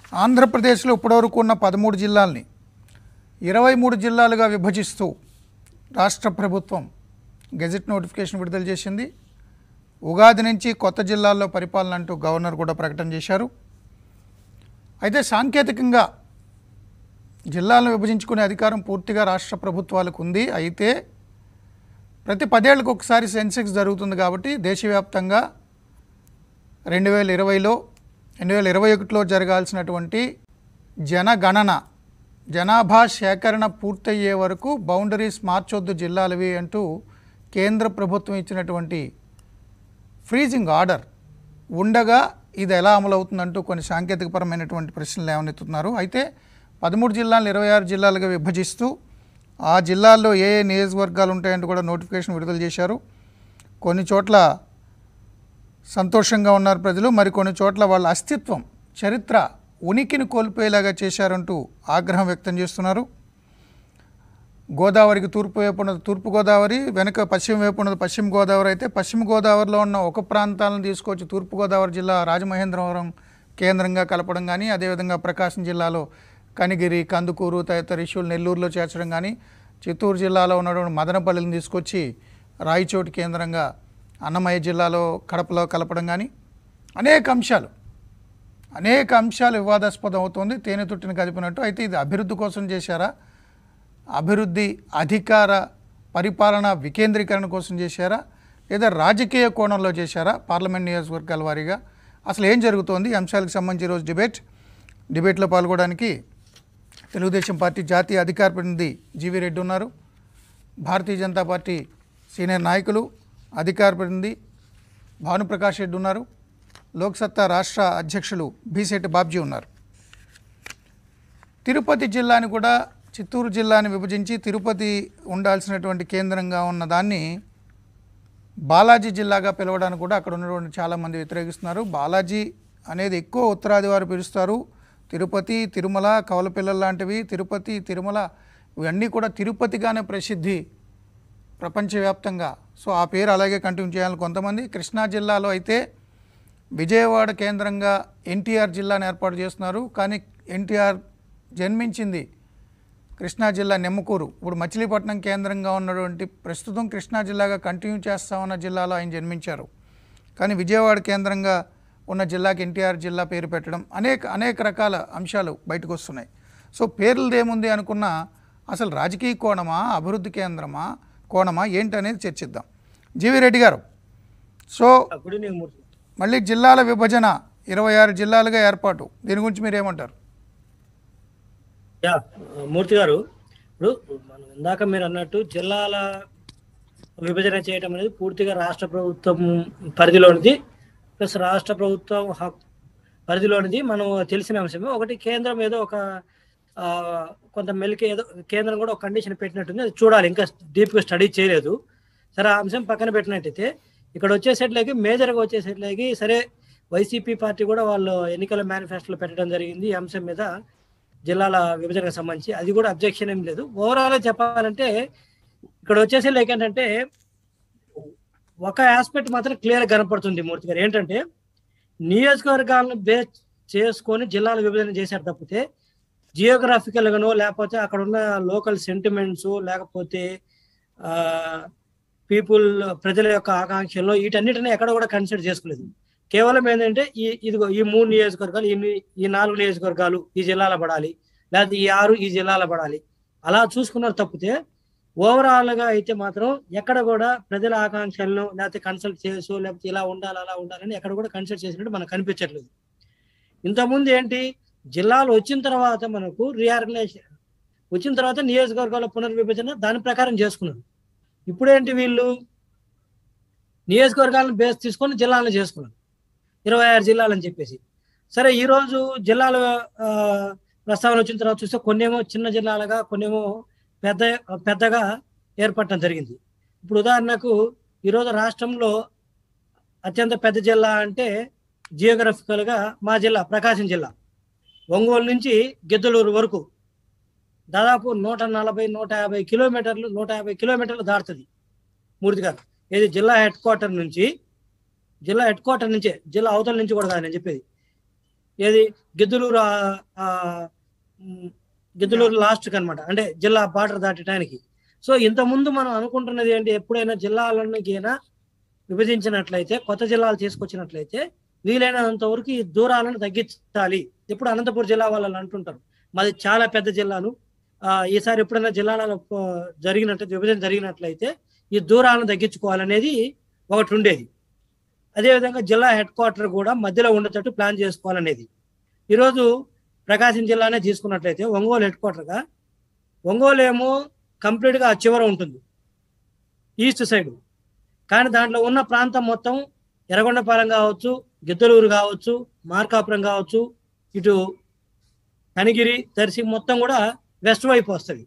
ఆంధ్రప్రదేశ్లో ఇప్పటివరకు ఉన్న పదమూడు జిల్లాల్ని ఇరవై మూడు జిల్లాలుగా విభజిస్తూ రాష్ట్ర ప్రభుత్వం గెజెట్ నోటిఫికేషన్ విడుదల చేసింది ఉగాది నుంచి కొత్త జిల్లాల్లో పరిపాలన అంటూ గవర్నర్ కూడా ప్రకటన చేశారు అయితే సాంకేతికంగా జిల్లాలను విభజించుకునే అధికారం పూర్తిగా రాష్ట్ర ప్రభుత్వాలకు ఉంది అయితే ప్రతి పదేళ్ళకు ఒకసారి సెన్సెక్స్ జరుగుతుంది కాబట్టి దేశవ్యాప్తంగా రెండు వేల ఇరవైలో రెండు వేల ఇరవై ఒకటిలో జరగాల్సినటువంటి జనగణన జనాభా సేకరణ పూర్తయ్యే వరకు బౌండరీస్ మార్చొద్దు జిల్లాలవి అంటూ కేంద్ర ప్రభుత్వం ఇచ్చినటువంటి ఫ్రీజింగ్ ఆర్డర్ ఉండగా ఇది ఎలా అమలవుతుందంటూ కొన్ని సాంకేతికపరమైనటువంటి ప్రశ్నలు లేవనెత్తుతున్నారు అయితే పదమూడు జిల్లాలను ఇరవై ఆరు జిల్లాలుగా విభజిస్తూ ఆ జిల్లాల్లో ఏ ఏ నియోజకవర్గాలు ఉంటాయంటూ కూడా నోటిఫికేషన్ విడుదల చేశారు కొన్ని చోట్ల సంతోషంగా ఉన్నారు ప్రజలు మరికొన్ని చోట్ల వాళ్ళ అస్తిత్వం చరిత్ర ఉనికిని కోల్పోయేలాగా చేశారంటూ ఆగ్రహం వ్యక్తం చేస్తున్నారు గోదావరికి తూర్పు వైపు ఉన్నది తూర్పు గోదావరి వెనక పశ్చిమ వైపు ఉన్నది పశ్చిమ గోదావరి అయితే పశ్చిమ గోదావరిలో ఉన్న ఒక ప్రాంతాలను తీసుకొచ్చి తూర్పు గోదావరి జిల్లా రాజమహేంద్రవరం కేంద్రంగా కలపడం కానీ అదేవిధంగా ప్రకాశం జిల్లాలో కనిగిరి కందుకూరు తదితర ఇష్యూలు నెల్లూరులో చేర్చడం కానీ చిత్తూరు జిల్లాలో ఉన్నటువంటి మదనపల్లిని తీసుకొచ్చి రాయచోటి కేంద్రంగా అన్నమయ్య జిల్లాలో కడపలో కలపడం కానీ అనేక అంశాలు అనేక అంశాలు వివాదాస్పదం అవుతుంది తేనె తుట్టిని కదిపినట్టు అయితే ఇది అభివృద్ధి కోసం చేశారా అభివృద్ధి అధికార పరిపాలన వికేంద్రీకరణ కోసం చేశారా లేదా రాజకీయ కోణంలో చేశారా పార్లమెంట్ నియోజకవర్గాల వారీగా అసలు ఏం జరుగుతోంది ఈ అంశాలకు సంబంధించి ఈరోజు డిబేట్ డిబేట్లో పాల్గొనడానికి తెలుగుదేశం పార్టీ జాతీయ అధికార ప్రతినిధి జీవి రెడ్డి ఉన్నారు భారతీయ జనతా పార్టీ సీనియర్ నాయకులు అధికార ప్రతినిధి భానుప్రకాష్ రెడ్డి ఉన్నారు లోక్సత్తా రాష్ట్ర అధ్యక్షులు బీసెట్టి బాబ్జీ ఉన్నారు తిరుపతి జిల్లాని కూడా చిత్తూరు జిల్లాని విభజించి తిరుపతి ఉండాల్సినటువంటి కేంద్రంగా ఉన్న దాన్ని బాలాజీ జిల్లాగా పిలవడానికి కూడా అక్కడ ఉన్నటువంటి చాలామంది వ్యతిరేకిస్తున్నారు బాలాజీ అనేది ఎక్కువ ఉత్తరాది వారు పిలుస్తారు తిరుపతి తిరుమల కవలపిల్లల లాంటివి తిరుపతి తిరుమల ఇవన్నీ కూడా తిరుపతిగానే ప్రసిద్ధి ప్రపంచవ్యాప్తంగా సో ఆ పేరు అలాగే కంటిన్యూ చేయాలని కొంతమంది కృష్ణా జిల్లాలో అయితే విజయవాడ కేంద్రంగా ఎన్టీఆర్ జిల్లాను ఏర్పాటు చేస్తున్నారు కానీ ఎన్టీఆర్ జన్మించింది కృష్ణా జిల్లా నెమ్మకూరు ఇప్పుడు మచిలీపట్నం కేంద్రంగా ఉన్నటువంటి ప్రస్తుతం కృష్ణా జిల్లాగా కంటిన్యూ చేస్తా ఉన్న జిల్లాలో ఆయన జన్మించారు కానీ విజయవాడ కేంద్రంగా ఉన్న జిల్లాకి ఎన్టీఆర్ జిల్లా పేరు పెట్టడం అనేక అనేక రకాల అంశాలు బయటకు వస్తున్నాయి సో పేర్లదేముంది అనుకున్న అసలు రాజకీయ కోణమా అభివృద్ధి కేంద్రమా కోణమా ఏంటనేది చర్చిద్దాం జీవి రెడ్డి గారు సో గుడ్ ఈవినింగ్ మూర్తి మళ్ళీ జిల్లాల విభజన ఇరవై ఆరు జిల్లాలుగా ఏర్పాటు దీని గురించి మీరు ఏమంటారు యా మూర్తి గారు ఇప్పుడు మనం ఇందాక మీరు అన్నట్టు జిల్లాల విభజన చేయడం అనేది పూర్తిగా రాష్ట్ర ప్రభుత్వం పరిధిలోనిది ప్లస్ రాష్ట్ర ప్రభుత్వం హక్ పరిధిలోనిది మనం తెలిసిన అంశమే ఒకటి కేంద్రం ఏదో ఒక ఆ, కొంత మెలికి ఏదో కేంద్రం కూడా ఒక కండిషన్ పెట్టినట్టుంది అది చూడాలి ఇంకా డీప్గా స్టడీ చేయలేదు సరే ఆ అంశం పక్కన పెట్టినట్టయితే ఇక్కడ వచ్చేసేట్లకి మేజర్గా వచ్చేసేట్లకి సరే వైసీపీ పార్టీ కూడా వాళ్ళు ఎన్నికల మేనిఫెస్టోలో పెట్టడం జరిగింది ఈ అంశం మీద జిల్లాల విభజనకు సంబంధించి అది కూడా అబ్జెక్షన్ ఏం లేదు ఓవరాల్ చెప్పాలంటే ఇక్కడ వచ్చేసి లైక్ ఏంటంటే ఒక ఆస్పెక్ట్ మాత్రం క్లియర్ కనపడుతుంది మూర్తి గారు ఏంటంటే నియోజకవర్గాలను బేస్ చేసుకొని జిల్లాల విభజన చేశారు తప్పితే జియోగ్రాఫికల్ గానో లేకపోతే అక్కడ ఉన్న లోకల్ సెంటిమెంట్స్ లేకపోతే పీపుల్ ప్రజల యొక్క ఆకాంక్షలు వీటన్నిటిని ఎక్కడ కూడా కన్సిడర్ చేసుకోలేదు కేవలం ఏంటంటే ఈ ఇదిగో ఈ మూడు నియోజకవర్గాలు ఈ ని- ఈ నాలుగు నియోజకవర్గాలు ఈ జిల్లాలో పడాలి లేకపోతే ఈ ఆరు ఈ జిల్లాలో పడాలి అలా చూసుకున్నారు తప్పితే ఓవరాల్ గా అయితే మాత్రం ఎక్కడ కూడా ప్రజల ఆకాంక్షలను లేకపోతే కన్సల్ట్ చేసు లేకపోతే ఇలా ఉండాలి అలా ఉండాలని ఎక్కడ కూడా కన్సల్ట్ చేసినట్టు మనకు కనిపించట్లేదు ఇంతకుముందు ఏంటి జిల్లాలు వచ్చిన తర్వాత మనకు రీఆర్గనైజేషన్ వచ్చిన తర్వాత నియోజకవర్గాల పునర్విభజన దాని ప్రకారం చేసుకున్నారు ఇప్పుడేంటి వీళ్ళు నియోజకవర్గాలను బేస్ తీసుకొని జిల్లాలను చేసుకున్నారు ఇరవై ఆరు జిల్లాలు అని చెప్పేసి సరే ఈ రోజు జిల్లాల ఆ, ప్రస్తావన వచ్చిన తర్వాత చూస్తే కొన్నేమో చిన్న జిల్లాలుగా కొన్నేమో పెద్ద పెద్దగా ఏర్పడటం జరిగింది ఇప్పుడు ఉదాహరణకు ఈరోజు రాష్ట్రంలో అత్యంత పెద్ద జిల్లా అంటే జియోగ్రఫికల్ గా మా జిల్లా ప్రకాశం జిల్లా ఒంగోలు నుంచి గిద్దలూరు వరకు దాదాపు నూట నలభై నూట యాభై కిలోమీటర్లు నూట యాభై కిలోమీటర్లు దాటుతుంది మూర్తి గారు ఇది జిల్లా హెడ్ క్వార్టర్ నుంచి జిల్లా హెడ్ క్వార్టర్ నుంచే జిల్లా అవతల నుంచి కూడా కాదు నేను చెప్పేది ఏది గిద్దలూరు ఆ- ఆ, మ్, గిద్దలూరు లాస్ట్ అనమాట అంటే జిల్లా బార్డర్ దాటడానికి సో ఇంతకుముందు మనం అనుకుంటున్నది ఏంటి ఎప్పుడైనా జిల్లాలన్నకైనా విభజించినట్లయితే కొత్త జిల్లాలు తీసుకొచ్చినట్లయితే వీలైనంత వరకు ఈ దూరాలను తగ్గించాలి ఇప్పుడు అనంతపురం జిల్లా వాళ్ళు అంటుంటారు మాది చాలా పెద్ద జిల్లాను ఆ, ఈసారి ఎప్పుడైనా జిల్లాలలో ఆ, జరిగినట్టు విభజన జరిగినట్లయితే ఈ దూరాలను తగ్గించుకోవాలనేది ఒకటి ఉండేది అదేవిధంగా జిల్లా హెడ్ క్వార్టర్ కూడా మధ్యలో ఉండేటట్టు ప్లాన్ చేసుకోవాలనేది ఈరోజు ప్రకాశం జిల్లానే తీసుకున్నట్లయితే ఒంగోలు హెడ్ క్వార్టర్గా ఒంగోలు ఏమో కంప్లీట్గా ఆ చివర ఉంటుంది ఈస్ట్ సైడ్ కానీ దాంట్లో ఉన్న ప్రాంతం మొత్తం ఎర్రగొండపాలెం కావచ్చు గిద్దలూరు కావచ్చు మార్కాపురం కావచ్చు ఇటు కనిగిరి దర్శి మొత్తం కూడా వెస్ట్ వైపు వస్తుంది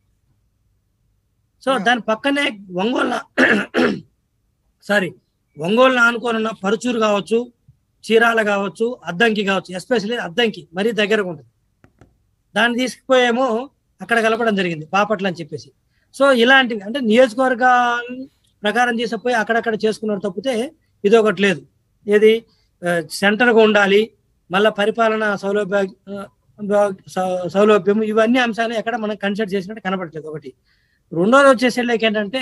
సో దాని పక్కనే ఒంగోలు సారీ ఒంగోలు ఆనుకొని ఉన్న పరుచూరు కావచ్చు చీరాల కావచ్చు అద్దంకి కావచ్చు ఎస్పెషల్లీ అద్దంకి మరీ దగ్గరగా ఉంటుంది దాన్ని తీసుకుపోయేమో అక్కడ కలపడం జరిగింది బాపట్ల అని చెప్పేసి సో ఇలాంటివి అంటే నియోజకవర్గాల ప్రకారం తీసుకుపోయి అక్కడక్కడ చేసుకున్నారు తప్పితే ఇది ఒకటి లేదు ఏది ఆ, సెంటర్గా ఉండాలి మళ్ళా పరిపాలన సౌలభ్య ఆ, సౌ- సౌలభ్యం ఇవన్నీ అంశాలు ఎక్కడ మనం కన్సిడర్ చేసినట్టు కనపడట్లేదు ఒకటి రెండోది వచ్చేసరికి ఏంటంటే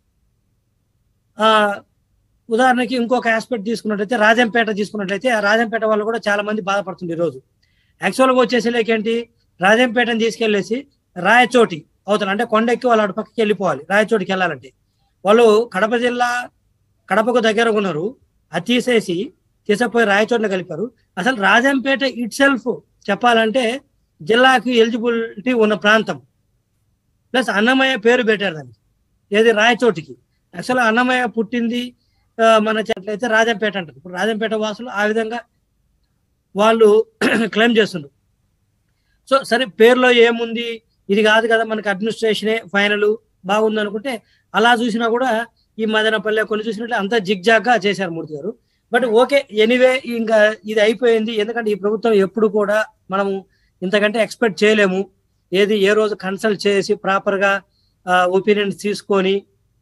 ఆ ఉదాహరణకి ఇంకొక ఆస్పెక్ట్ తీసుకున్నట్లయితే రాజంపేట తీసుకున్నట్లయితే ఆ రాజంపేట వాళ్ళు కూడా చాలా మంది బాధపడుతుంది ఈరోజు యాక్చువల్గా వచ్చేసరికి ఏంటి రాజంపేటని తీసుకెళ్లేసి రాయచోటి అవతల అంటే కొండెక్కి వాళ్ళు అటు పక్కకి వెళ్ళిపోవాలి రాయచోటికి వెళ్ళాలంటే వాళ్ళు కడప జిల్లా కడపకు దగ్గరగా ఉన్నారు అది తీసేసి తీసుకుపోయి రాయచోట్ల కలిపారు అసలు రాజంపేట ఇట్ సెల్ఫ్ చెప్పాలంటే జిల్లాకి ఎలిజిబిలిటీ ఉన్న ప్రాంతం ప్లస్ అన్నమయ్య పేరు పెట్టారు దానికి ఏది రాయచోటికి యాక్చువల్గా అన్నమయ్య పుట్టింది ఆ, మన చెట్లయితే రాజంపేట అంటారు ఇప్పుడు రాజంపేట వాసులు ఆ విధంగా వాళ్ళు క్లెయిమ్ చేస్తున్నారు సో సరే పేరులో ఏముంది ఇది కాదు కదా మనకి అడ్మినిస్ట్రేషనే ఫైనల్ బాగుంది అనుకుంటే అలా చూసినా కూడా ఈ మదనపల్లె కొన్ని చూసినట్లు అంతా జిగ్జాగ్గా చేశారు మూర్తి గారు బట్ ఓకే ఎనీవే ఇంకా ఇది అయిపోయింది ఎందుకంటే ఈ ప్రభుత్వం ఎప్పుడు కూడా మనము ఇంతకంటే ఎక్స్పెక్ట్ చేయలేము ఏది ఏ రోజు కన్సల్ట్ చేసి ప్రాపర్గా ఒపీనియన్స్ తీసుకొని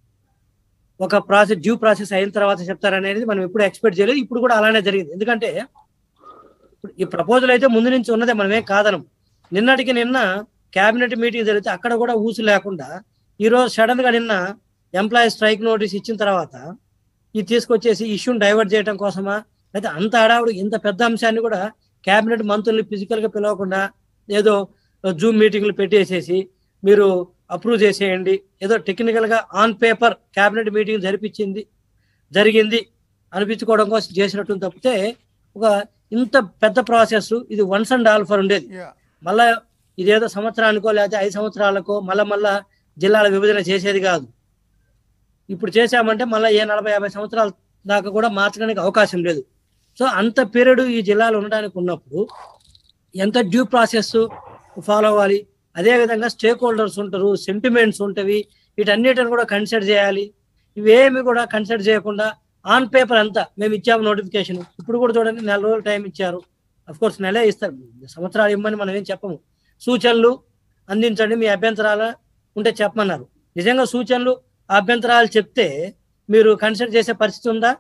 ఒక ప్రాసెస్ డ్యూ ప్రాసెస్ అయిన తర్వాత చెప్తారనేది మనం ఎప్పుడు ఎక్స్పెక్ట్ చేయలేదు ఇప్పుడు కూడా అలానే జరిగింది ఎందుకంటే ఇప్పుడు ఈ ప్రపోజల్ అయితే ముందు నుంచి ఉన్నదే మనమేం కాదనం నిన్నటికి నిన్న కేబినెట్ మీటింగ్ జరిగితే అక్కడ కూడా ఊసు లేకుండా ఈ రోజు సడన్ గా నిన్న ఎంప్లాయీ స్ట్రైక్ నోటీస్ ఇచ్చిన తర్వాత ఇది తీసుకొచ్చేసి ఇష్యూని డైవర్ట్ చేయడం కోసమా అయితే అంత హడావుడు ఇంత పెద్ద అంశాన్ని కూడా కేబినెట్ మంత్రుల్ని ఫిజికల్ గా పిలవకుండా ఏదో జూమ్ మీటింగ్లు పెట్టేసేసి మీరు అప్రూవ్ చేసేయండి ఏదో టెక్నికల్ గా ఆన్ పేపర్ కేబినెట్ మీటింగ్ జరిపించింది జరిగింది అనిపించుకోవడం కోసం చేసినట్టు తప్పితే ఒక ఇంత పెద్ద ప్రాసెస్ ఇది వన్స్ అండ్ ఆల్ ఫర్ ఉండేది యా మళ్ళా ఇదేదో సంవత్సరానికో లేకపోతే ఐదు సంవత్సరాలకో మళ్ళా మళ్ళా జిల్లాల విభజన చేసేది కాదు ఇప్పుడు చేశామంటే మళ్ళీ ఏ నలభై యాభై సంవత్సరాల దాకా కూడా మార్చడానికి అవకాశం లేదు సో అంత పీరియడ్ ఈ జిల్లాలో ఉండడానికి ఉన్నప్పుడు ఎంత డ్యూ ప్రాసెస్ ఫాలో అవ్వాలి అదే విధంగా స్టేక్ హోల్డర్స్ ఉంటారు సెంటిమెంట్స్ ఉంటవి వీటన్నిటిని కూడా కన్సిడర్ చేయాలి ఇవేమి కూడా కన్సిడర్ చేయకుండా ఆన్ పేపర్ అంతా మేము ఇచ్చాము నోటిఫికేషన్ ఇప్పుడు కూడా చూడండి నెల రోజులు టైం ఇచ్చారు అఫ్ కోర్స్ నెలే ఇస్తారు సంవత్సరాలు ఇమ్మని మనం ఏం చెప్పము సూచనలు అందించండి మీ అభ్యంతరాలు ఉంటే చెప్పమన్నారు నిజంగా సూచనలు అభ్యంతరాలు చెప్తే మీరు కన్సిడర్ చేసే పరిస్థితి ఉందా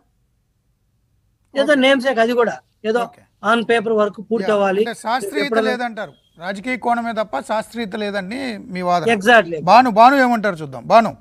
ఏదో నేమ్సే అది కూడా ఏదో ఓకే ఆన్ పేపర్ వర్క్ పూర్తి యా, అవ్వాలి అంటే శాస్త్రీయత ఎప్పుడైనా- లేదంటారు రాజకీయ కోణమే తప్ప శాస్త్రీయత లేదని మీ వాదన ఎగ్జాక్ట్లీ బాను బాను ఏమంటారు చూద్దాం బాను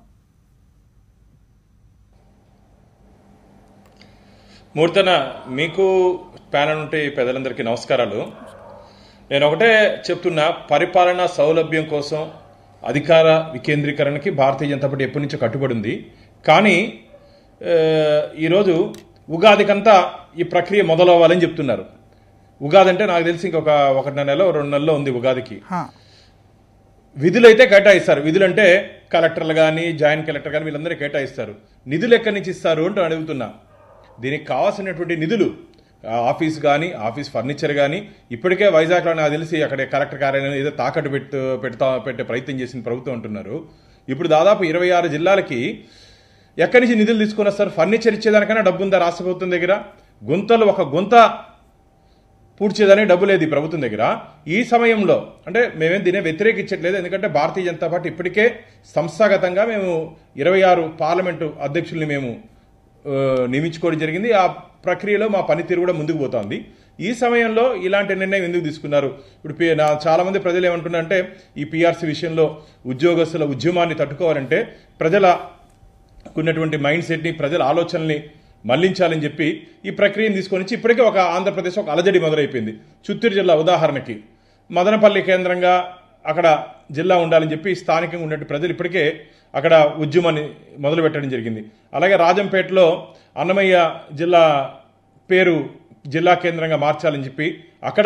మూర్తన మీకు ప్యానల్ ఉంటే పెద్దలందరికీ నమస్కారాలు నేను ఒకటే చెప్తున్నా పరిపాలన సౌలభ్యం కోసం అధికార వికేంద్రీకరణకి భారతీయ జనతా పార్టీ ఎప్పటి నుంచో కట్టుబడి ఉంది కానీ ఆ, ఈరోజు ఉగాదికంతా ఈ ప్రక్రియ మొదలవ్వాలని చెప్తున్నారు ఉగాది అంటే నాకు తెలిసి ఇంకొక ఒకటి నెల రెండు నెలలో ఉంది ఉగాదికి హా, విధులు అయితే కేటాయిస్తారు విధులు అంటే కలెక్టర్లు కానీ జాయింట్ కలెక్టర్ కానీ వీళ్ళందరూ కేటాయిస్తారు నిధులు ఎక్కడి నుంచి ఇస్తారు అంటూ అడుగుతున్నా దీనికి కావాల్సినటువంటి నిధులు ఆ, ఆఫీస్ కానీ ఆఫీస్ ఫర్నిచర్ కానీ ఇప్పటికే వైజాగ్లో నాకు తెలిసి అక్కడ కలెక్టర్ కార్యాలయం ఏదో తాకట్టు పెట్టు పెడతా పెట్టే ప్రయత్నం చేసిన ప్రభుత్వం అంటున్నారు ఇప్పుడు దాదాపు ఇరవై ఆరు జిల్లాలకి ఎక్కడి నుంచి నిధులు తీసుకొని వస్తారు ఫర్నిచర్ ఇచ్చేదానికైనా డబ్బు ఉందా రాష్ట్ర ప్రభుత్వం దగ్గర గుంతలు ఒక గుంత పూడ్చేదని డబ్బు లేదు ఈ ప్రభుత్వం దగ్గర ఈ సమయంలో అంటే మేమేం దీనే వ్యతిరేకించట్లేదు ఎందుకంటే భారతీయ జనతా పార్టీ ఇప్పటికే సంస్థాగతంగా మేము ఇరవై ఆరు పార్లమెంటు అధ్యక్షుల్ని మేము ఆ, నియమించుకోవడం జరిగింది ఆ ప్రక్రియలో మా పనితీరు కూడా ముందుకు పోతోంది ఈ సమయంలో ఇలాంటి నిర్ణయం ఎందుకు తీసుకున్నారు ఇప్పుడు పి- నా చాలా మంది ప్రజలు ఏమంటున్నారంటే ఈ పిఆర్సీ విషయంలో ఉద్యోగస్తుల ఉద్యమాన్ని తట్టుకోవాలంటే ప్రజల ఉన్నటువంటి మైండ్ సెట్ని ప్రజల ఆలోచనల్ని మళ్లించాలని చెప్పి ఈ ప్రక్రియను తీసుకొని వచ్చి ఇప్పటికే ఒక ఆంధ్రప్రదేశ్ ఒక అలజడి మొదలైపోయింది చిత్తూరు జిల్లా ఉదాహరణకి మదనపల్లి కేంద్రంగా అక్కడ జిల్లా ఉండాలని చెప్పి స్థానికంగా ఉన్నట్టు ప్రజలు ఇప్పటికే అక్కడ ఉద్యమాన్ని మొదలు పెట్టడం జరిగింది అలాగే రాజంపేటలో అన్నమయ్య జిల్లా పేరు జిల్లా కేంద్రంగా మార్చాలని చెప్పి అక్కడ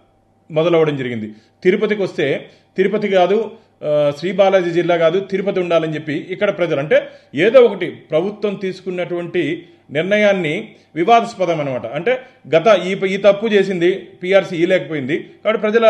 మొదలవడం జరిగింది తిరుపతికి వస్తే తిరుపతి కాదు ఆ, శ్రీ బాలాజీ జిల్లా కాదు తిరుపతి ఉండాలని చెప్పి ఇక్కడ ప్రజలు అంటే ఏదో ఒకటి ప్రభుత్వం తీసుకున్నటువంటి నిర్ణయాన్ని వివాదాస్పదం అనమాట అంటే గత ఈ ఈ తప్పు చేసింది పిఆర్సీ ఇయలేకపోయింది కాబట్టి ప్రజల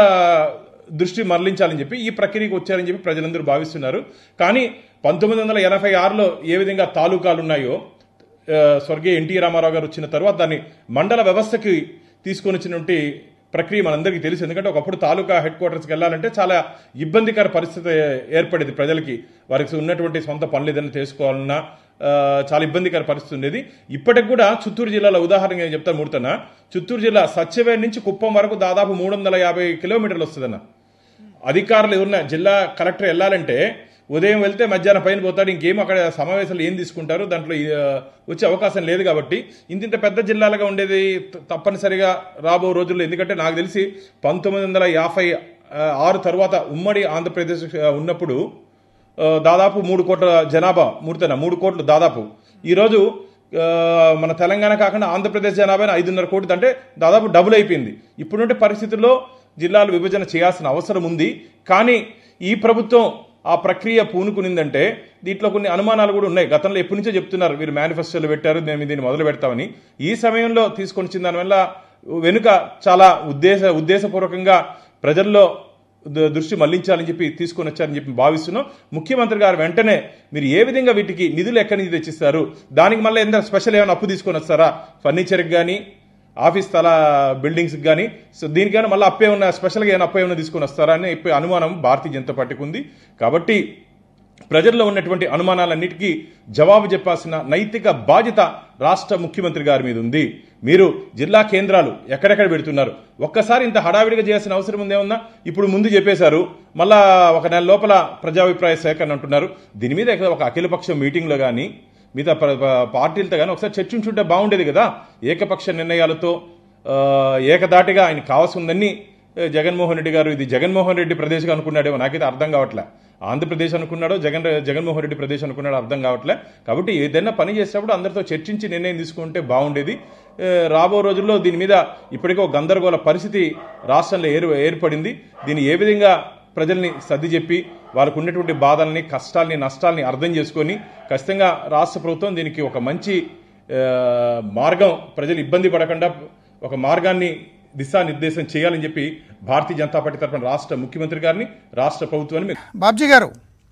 దృష్టి మరలించాలని చెప్పి ఈ ప్రక్రియకు వచ్చారని చెప్పి ప్రజలందరూ భావిస్తున్నారు కానీ పంతొమ్మిది వందల ఎనభై ఆరులో ఏ విధంగా తాలూకాలు ఉన్నాయో ఆ, స్వర్గీయ ఎన్టీ రామారావు గారు వచ్చిన తర్వాత దాన్ని మండల వ్యవస్థకి తీసుకొని వచ్చినటువంటి ప్రక్రియ మనందరికీ తెలుసు ఎందుకంటే ఒకప్పుడు తాలూకా హెడ్ క్వార్టర్స్కి వెళ్ళాలంటే చాలా ఇబ్బందికర పరిస్థితి ఏర్పడేది ప్రజలకి వారికి ఉన్నటువంటి సొంత పనులు ఏదైనా చేసుకోవాలన్నా ఆ, చాలా ఇబ్బందికర పరిస్థితి ఉండేది ఇప్పటికి కూడా చిత్తూరు జిల్లాలో ఉదాహరణగా నేను చెప్తాను మూడుతన చిత్తూరు జిల్లా సత్యవేడ్ నుంచి కుప్పం వరకు దాదాపు మూడు వందల యాభై కిలోమీటర్లు వస్తుందన్న అధికారులు ఎవరన్నా జిల్లా కలెక్టర్ వెళ్ళాలంటే ఉదయం వెళ్తే మధ్యాహ్నం పైన పోతాడు ఇంకేం అక్కడ సమావేశాలు ఏం తీసుకుంటారు దాంట్లో ఆ, వచ్చే అవకాశం లేదు కాబట్టి ఇంత పెద్ద జిల్లాలుగా ఉండేది త- తప్పనిసరిగా రాబో రోజుల్లో ఎందుకంటే నాకు తెలిసి పంతొమ్మిది వందల యాభై ఆ, ఆరు తర్వాత ఉమ్మడి ఆంధ్రప్రదేశ్ ఆ, ఉన్నప్పుడు ఆ, దాదాపు మూడు కోట్ల జనాభా మూడుతన మూడు కోట్లు దాదాపు ఈరోజు ఆ, మన తెలంగాణ కాకుండా ఆంధ్రప్రదేశ్ జనాభా ఐదున్నర కోట్లు అంటే దాదాపు డబుల్ అయిపోయింది ఇప్పుడుంటే పరిస్థితుల్లో జిల్లాలు విభజన చేయాల్సిన అవసరం ఉంది కానీ ఈ ప్రభుత్వం ఆ ప్రక్రియ పూనుకునిందంటే దీంట్లో కొన్ని అనుమానాలు కూడా ఉన్నాయి గతంలో ఎప్పటి నుంచో చెప్తున్నారు మీరు మేనిఫెస్టోలు పెట్టారు మేము దీన్ని మొదలు పెడతామని ఈ సమయంలో తీసుకొని వచ్చిన దానివల్ల వెనుక చాలా ఉద్దేశ ఉద్దేశపూర్వకంగా ప్రజల్లో ద- దృష్టి మళ్లించాలని చెప్పి తీసుకొని వచ్చారని చెప్పి భావిస్తున్నాం ముఖ్యమంత్రి గారు వెంటనే మీరు ఏ విధంగా వీటికి నిధులు ఎక్కడి నుంచి తెచ్చిస్తారు దానికి మళ్ళీ ఎంత స్పెషల్ ఏమైనా అప్పు తీసుకొని వస్తారా ఫర్నిచర్కి కానీ ఆఫీస్ స్థల బిల్డింగ్స్కి కానీ సో దీనికైనా మళ్ళీ అప్పే ఉన్న స్పెషల్గా ఏమైనా అప్పు ఏమైనా తీసుకొని వస్తారా అని చెప్పి అనుమానం భారతీయ జనతా పార్టీకి ఉంది కాబట్టి ప్రజల్లో ఉన్నటువంటి అనుమానాలన్నిటికీ జవాబు చెప్పాల్సిన నైతిక బాధ్యత రాష్ట్ర ముఖ్యమంత్రి గారి మీద ఉంది మీరు జిల్లా కేంద్రాలు ఎక్కడెక్కడ పెడుతున్నారు ఒక్కసారి ఇంత హడావిడిగా చేయాల్సిన అవసరం ఉందేమన్నా ఇప్పుడు ముందు చెప్పేశారు మళ్ళా ఒక నెల లోపల ప్రజాభిప్రాయ సేకరణ అంటున్నారు దీని మీద ఎక్కడ ఒక అఖిలపక్ష మీటింగ్లో కానీ మిగతా ప్ర- ప్ర- పార్టీలతో కానీ ఒకసారి చర్చించుంటే బాగుండేది కదా ఏకపక్ష నిర్ణయాలతో ఆ, ఏకదాటిగా ఆయన కావాల్సి ఉందని ఏ, జగన్మోహన్ రెడ్డి గారు ఇది జగన్మోహన్ రెడ్డి ప్రదేశ్గా అనుకున్నాడేమో నాకైతే అర్థం కావట్లే ఆంధ్రప్రదేశ్ అనుకున్నాడో జగన్ జగన్మోహన్ రెడ్డి ప్రదేశ్ అనుకున్నాడో అర్థం కావట్లే కాబట్టి ఏదైనా పని చేసేటప్పుడు అందరితో చర్చించి నిర్ణయం తీసుకుంటే బాగుండేది ఏ, రాబో రోజుల్లో దీని మీద ఇప్పటికే ఒక గందరగోళ పరిస్థితి రాష్ట్రంలో ఏర్ ఏర్పడింది దీన్ని ఏ విధంగా ప్రజల్ని సర్ది చెప్పి వాళ్ళకు ఉన్నటువంటి బాధల్ని కష్టాల్ని నష్టాల్ని అర్థం చేసుకొని ఖచ్చితంగా రాష్ట్ర ప్రభుత్వం దీనికి ఒక మంచి ఆ, మార్గం ప్రజలు ఇబ్బంది పడకుండా ఒక మార్గాన్ని దిశానిర్దేశం చేయాలని చెప్పి భారతీయ జనతా పార్టీ తరఫున రాష్ట్ర ముఖ్యమంత్రి గారిని రాష్ట్ర ప్రభుత్వాన్ని మేము బాబ్జీ గారు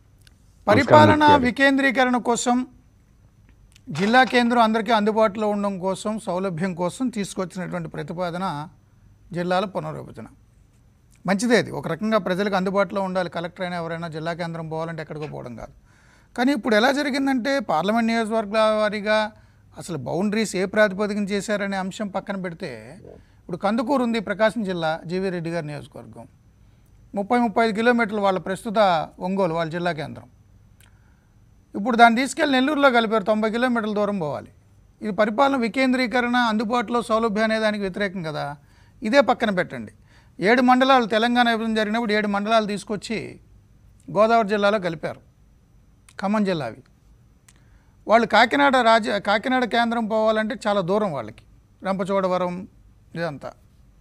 పరిపాలన నమస్కారం, నమస్కారం. వికేంద్రీకరణ కోసం జిల్లా కేంద్రం అందరికీ అందుబాటులో ఉండడం కోసం సౌలభ్యం కోసం తీసుకొచ్చినటువంటి ప్రతిపాదన జిల్లాల పునర్విభజన మంచిదే అది ఒక రకంగా ప్రజలకు అందుబాటులో ఉండాలి కలెక్టర్ అయినా ఎవరైనా జిల్లా కేంద్రం పోవాలంటే ఎక్కడికో పోవడం కాదు కానీ ఇప్పుడు ఎలా జరిగిందంటే పార్లమెంట్ నియోజకవర్గాల వారీగా అసలు బౌండరీస్ ఏ ప్రాతిపదికన చేశారనే అంశం పక్కన పెడితే ఇప్పుడు కందుకూరు ఉంది ప్రకాశం జిల్లా జీవీ రెడ్డి గారి నియోజకవర్గం ముప్పై ముప్పై ఐదు కిలోమీటర్లు వాళ్ళ ప్రస్తుత ఒంగోలు వాళ్ళ జిల్లా కేంద్రం ఇప్పుడు దాన్ని తీసుకెళ్ళి నెల్లూరులో కలిపారు తొంభై కిలోమీటర్ల దూరం పోవాలి ఇది పరిపాలన వికేంద్రీకరణ అందుబాటులో సౌలభ్యం అనే దానికి వ్యతిరేకం కదా ఇదే పక్కన పెట్టండి ఏడు మండలాలు తెలంగాణ విభజన జరిగినప్పుడు ఏడు మండలాలు తీసుకొచ్చి గోదావరి జిల్లాలో కలిపారు ఖమ్మం జిల్లావి వాళ్ళు కాకినాడ రాజ కాకినాడ కేంద్రం పోవాలంటే చాలా దూరం వాళ్ళకి రంపచోడవరం ఇదంతా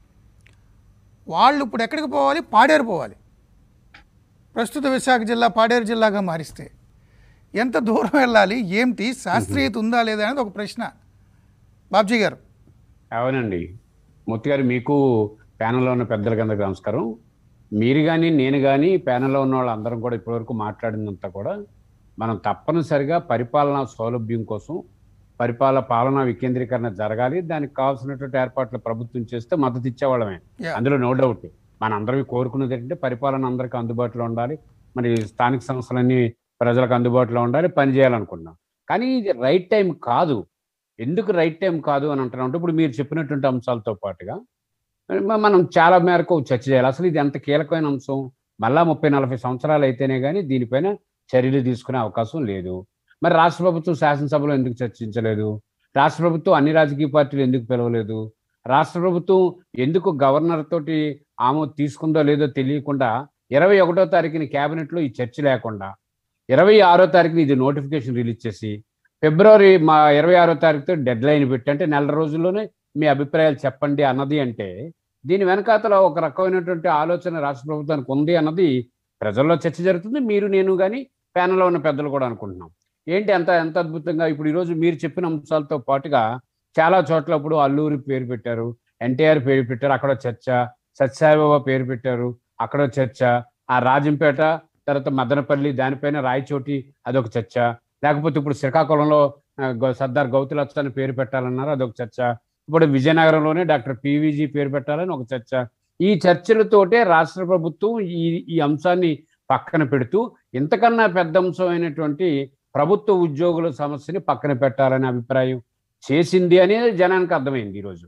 వాళ్ళు ఇప్పుడు ఎక్కడికి పోవాలి పాడేరు పోవాలి ప్రస్తుత విశాఖ జిల్లా పాడేరు జిల్లాగా మారిస్తే ఎంత దూరం వెళ్ళాలి ఏంటి శాస్త్రీయత ఉందా లేదా అనేది ఒక ప్రశ్న బాబ్జీ గారు అవునండి మూర్తి గారు మీకు ప్యానెల్లో ఉన్న పెద్దలకి అందరికీ నమస్కారం మీరు కానీ నేను కానీ ప్యానెల్లో ఉన్న వాళ్ళందరం కూడా ఇప్పటివరకు మాట్లాడిందంతా కూడా మనం తప్పనిసరిగా పరిపాలనా సౌలభ్యం కోసం పరిపాలన పాలనా వికేంద్రీకరణ జరగాలి దానికి కావాల్సినటువంటి ఏర్పాట్లు ప్రభుత్వం చేస్తే మద్దతు ఇచ్చేవాళ్ళమే Yeah. అందులో నో డౌట్ మన అందరికీ కోరుకున్నది ఏంటంటే పరిపాలన అందరికీ అందుబాటులో ఉండాలి మరి స్థానిక సంస్థలన్నీ ప్రజలకు అందుబాటులో ఉండాలి పని చేయాలనుకున్నాం కానీ ఇది రైట్ టైం కాదు ఎందుకు రైట్ టైం కాదు అని అంటున్నాం అంటే ఇప్పుడు మీరు చెప్పినటువంటి అంశాలతో పాటుగా మ- మనం చాలా మేరకు చర్చ చేయాలి అసలు ఇది ఎంత కీలకమైన అంశం మళ్ళా ముప్పై నలభై సంవత్సరాలు అయితేనే కానీ దీనిపైన చర్యలు తీసుకునే అవకాశం లేదు మరి రాష్ట్ర ప్రభుత్వం శాసనసభలో ఎందుకు చర్చించలేదు రాష్ట్ర ప్రభుత్వం అన్ని రాజకీయ పార్టీలు ఎందుకు పిలవలేదు రాష్ట్ర ప్రభుత్వం ఎందుకు గవర్నర్ తోటి ఆమోదం తీసుకుందో లేదో తెలియకుండా ఇరవై ఒకటో తారీఖున క్యాబినెట్లో ఈ చర్చ లేకుండా ఇరవై ఆరో తారీఖున ఇది నోటిఫికేషన్ రిలీజ్ చేసి ఫిబ్రవరి మా ఇరవై ఆరో తారీఖుతో డెడ్ లైన్ పెట్టి అంటే నెల రోజుల్లోనే మీ అభిప్రాయాలు చెప్పండి అన్నది అంటే దీని వెనకాతల ఒక రకమైనటువంటి ఆలోచన రాష్ట్ర ప్రభుత్వానికి ఉంది అన్నది ప్రజల్లో చర్చ జరుగుతుంది మీరు నేను కానీ ప్యానల్లో ఉన్న పెద్దలు కూడా అనుకుంటున్నాం ఏంటి ఎంత ఎంత అద్భుతంగా ఇప్పుడు ఈరోజు మీరు చెప్పిన అంశాలతో పాటుగా చాలా చోట్ల ఇప్పుడు అల్లూరి పేరు పెట్టారు ఎన్టీఆర్ పేరు పెట్టారు అక్కడ చర్చ సత్యసాయిబాబా పేరు పెట్టారు అక్కడ చర్చ ఆ రాజంపేట తర్వాత మదనపల్లి దానిపైన రాయచోటి అదొక చర్చ లేకపోతే ఇప్పుడు శ్రీకాకుళంలో ఆ, గౌ- సర్దార్ గౌతులచ్చ అని పేరు పెట్టాలన్నారు అదొక చర్చ ఇప్పుడు విజయనగరంలోనే డాక్టర్ పివిజీ పేరు పెట్టాలని ఒక చర్చ ఈ చర్చలతోటే రాష్ట్ర ప్రభుత్వం ఈ ఈ అంశాన్ని పక్కన పెడుతూ ఇంతకన్నా పెద్ద అంశమైనటువంటి ప్రభుత్వ ఉద్యోగుల సమస్యని పక్కన పెట్టాలనే అభిప్రాయం చేసింది అనేది జనానికి అర్థమైంది ఈరోజు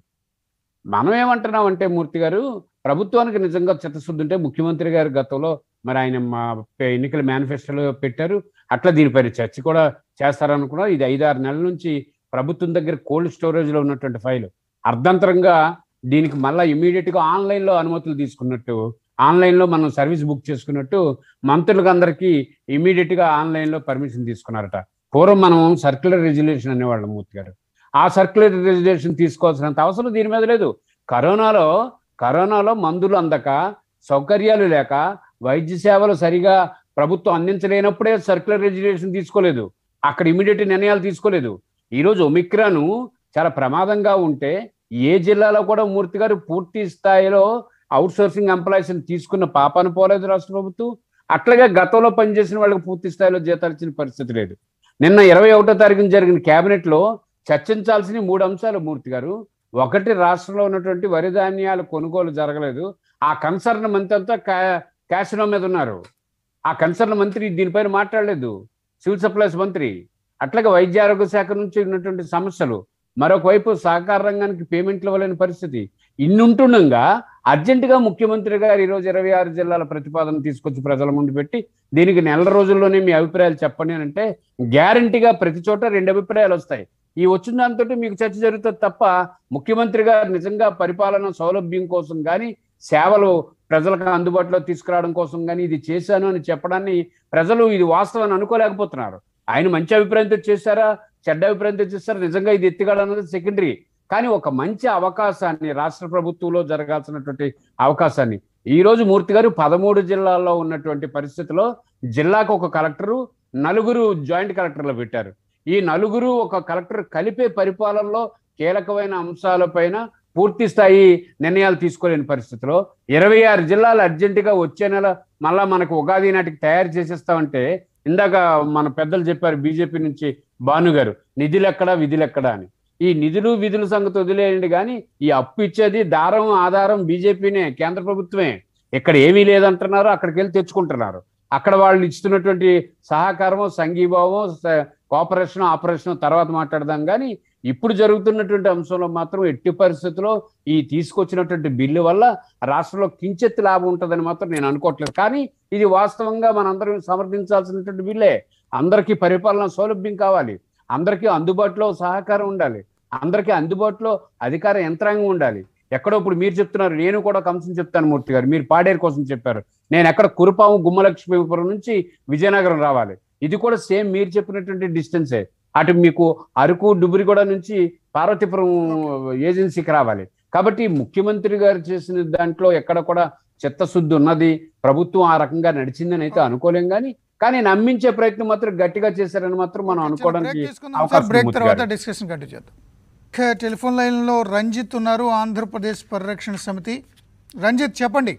మనం ఏమంటున్నాం అంటే మూర్తి గారు ప్రభుత్వానికి నిజంగా చిత్తశుద్ధి ఉంటే ముఖ్యమంత్రి గారు గతంలో మరి ఆయన మా పే- ఎన్నికల మేనిఫెస్టోలో పెట్టారు అట్లా దీనిపైన చర్చ కూడా చేస్తారనుకున్నారు ఇది ఐదారు నెలల నుంచి ప్రభుత్వం దగ్గర కోల్డ్ స్టోరేజ్లో ఉన్నటువంటి ఫైల్ అర్ధంతరంగా దీనికి మళ్ళీ ఇమీడియట్గా ఆన్లైన్లో అనుమతులు తీసుకున్నట్టు ఆన్లైన్లో మనం సర్వీస్ బుక్ చేసుకున్నట్టు మంత్రులకు అందరికీ ఇమీడియట్గా ఆన్లైన్లో పర్మిషన్ తీసుకున్నారట పూర్వం మనం సర్క్యులర్ రెజ్యులేషన్ అనేవాళ్ళం మూర్తి గారు ఆ సర్క్యులర్ రెజ్యులేషన్ తీసుకోవాల్సినంత అవసరం దీని మీద లేదు కరోనాలో కరోనాలో మందులు అందక సౌకర్యాలు లేక వైద్య సేవలు సరిగా ప్రభుత్వం అందించలేనప్పుడే సర్క్యులర్ రెజ్యులేషన్ తీసుకోలేదు అక్కడ ఇమీడియట్ నిర్ణయాలు తీసుకోలేదు ఈరోజు ఒమిక్రాను చాలా ప్రమాదంగా ఉంటే ఏ జిల్లాలో కూడా మూర్తి గారు పూర్తి స్థాయిలో అవుట్ సోర్సింగ్ ఎంప్లాయీస్ తీసుకున్న పాపాను పోలేదు రాష్ట్ర ప్రభుత్వం అట్లాగే గతంలో పనిచేసిన వాళ్ళకి పూర్తి స్థాయిలో జీతాలు ఇచ్చిన పరిస్థితి లేదు నిన్న ఇరవై ఒకటో తారీఖున జరిగిన కేబినెట్ లో చర్చించాల్సిన మూడు అంశాలు మూర్తి గారు ఒకటి రాష్ట్రంలో ఉన్నటువంటి వరి ధాన్యాల కొనుగోలు జరగలేదు ఆ కన్సర్న్ మంత్రి అంతా క్యా- క్యాసినో మీద ఉన్నారు ఆ కన్సర్న్ మంత్రి దీనిపైన మాట్లాడలేదు సివిల్ సప్లైస్ మంత్రి అట్లాగే వైద్య ఆరోగ్య శాఖ నుంచి ఉన్నటువంటి సమస్యలు మరొక వైపు సహకార రంగానికి పేమెంట్లు ఇవ్వలేని పరిస్థితి ఇన్నుంటుండగా అర్జెంటుగా ముఖ్యమంత్రి గారు ఈరోజు ఇరవై ఆరు జిల్లాల ప్రతిపాదన తీసుకొచ్చి ప్రజల ముందు పెట్టి దీనికి నెల రోజుల్లోనే మీ అభిప్రాయాలు చెప్పండి అని అంటే గ్యారంటీగా ప్రతి చోట రెండు అభిప్రాయాలు వస్తాయి ఈ వచ్చిన దాంతో మీకు చర్చ జరుగుతుంది తప్ప ముఖ్యమంత్రి గారు నిజంగా పరిపాలన సౌలభ్యం కోసం కానీ సేవలు ప్రజలకు అందుబాటులో తీసుకురావడం కోసం కానీ ఇది చేశాను అని చెప్పడాన్ని ప్రజలు ఇది వాస్తవం అనుకోలేకపోతున్నారు ఆయన మంచి అభిప్రాయంతో చేశారా చెడ్డ అభిప్రాయంతో చేశారా నిజంగా ఇది ఎత్తిగాడు అన్నది సెకండరీ కానీ ఒక మంచి అవకాశాన్ని రాష్ట్ర ప్రభుత్వంలో జరగాల్సినటువంటి అవకాశాన్ని ఈ రోజు మూర్తి గారు పదమూడు జిల్లాల్లో ఉన్నటువంటి పరిస్థితిలో జిల్లాకు ఒక కలెక్టరు నలుగురు జాయింట్ కలెక్టర్లు పెట్టారు ఈ నలుగురు ఒక కలెక్టర్ కలిపే పరిపాలనలో కీలకమైన అంశాలపైన పూర్తి స్థాయి నిర్ణయాలు తీసుకోలేని పరిస్థితిలో ఇరవై ఆరు జిల్లాలు అర్జెంటుగా వచ్చే నెల మళ్ళా మనకు ఉగాది నాటికి తయారు చేసేస్తామంటే ఇందాక మన పెద్దలు చెప్పారు బీజేపీ నుంచి భాను గారు నిధులు ఎక్కడా విధులు ఎక్కడా అని ఈ నిధులు విధుల సంగతి వదిలేయండి కానీ ఈ అప్పు ఇచ్చేది దారం ఆధారం బీజేపీనే కేంద్ర ప్రభుత్వమే ఇక్కడ ఏమీ లేదంటున్నారు అక్కడికి వెళ్ళి తెచ్చుకుంటున్నారు అక్కడ వాళ్ళు ఇస్తున్నటువంటి సహకారము సంఘీభావం స- కోఆపరేషన్ ఆపరేషన్ తర్వాత మాట్లాడదాం కానీ ఇప్పుడు జరుగుతున్నటువంటి అంశంలో మాత్రం ఎట్టి పరిస్థితుల్లో ఈ తీసుకొచ్చినటువంటి బిల్లు వల్ల రాష్ట్రంలో కించెత్తి లాభం ఉంటుందని మాత్రం నేను అనుకోవట్లేదు కానీ ఇది వాస్తవంగా మనందరం సమర్థించాల్సినటువంటి బిల్లే అందరికీ పరిపాలన సౌలభ్యం కావాలి అందరికీ అందుబాటులో సహకారం ఉండాలి అందరికీ అందుబాటులో అధికార యంత్రాంగం ఉండాలి ఎక్కడో ఇప్పుడు మీరు చెప్తున్నారు నేను కూడా ఒక అంశం చెప్తాను మూర్తి గారు మీరు పాడేరు కోసం చెప్పారు నేను ఎక్కడ కురుపాము గుమ్మలక్ష్మీపురం నుంచి విజయనగరం రావాలి ఇది కూడా సేమ్ మీరు చెప్పినటువంటి డిస్టెన్సే అటు మీకు అరకు డుబురిగూడ నుంచి పార్వతీపురం ఏజెన్సీకి రావాలి కాబట్టి ముఖ్యమంత్రి గారు చేసిన దాంట్లో ఎక్కడ కూడా చిత్తశుద్ధి ఉన్నది ప్రభుత్వం ఆ రకంగా నడిచిందని అయితే అనుకోలేం కానీ కానీ నమ్మించే ప్రయత్నం మాత్రం గట్టిగా చేశారని మాత్రం మనం అనుకోవడానికి బ్రేక్ తీసుకుందాం సార్ అవకాశం బ్రేక్ ఉంది తర్వాత గారు. డిస్కషన్ కంటిన్యూ చేద్దాం ఇక టెలిఫోన్ లైన్లో రంజిత్ ఉన్నారు ఆంధ్రప్రదేశ్ పరిరక్షణ సమితి రంజిత్ చెప్పండి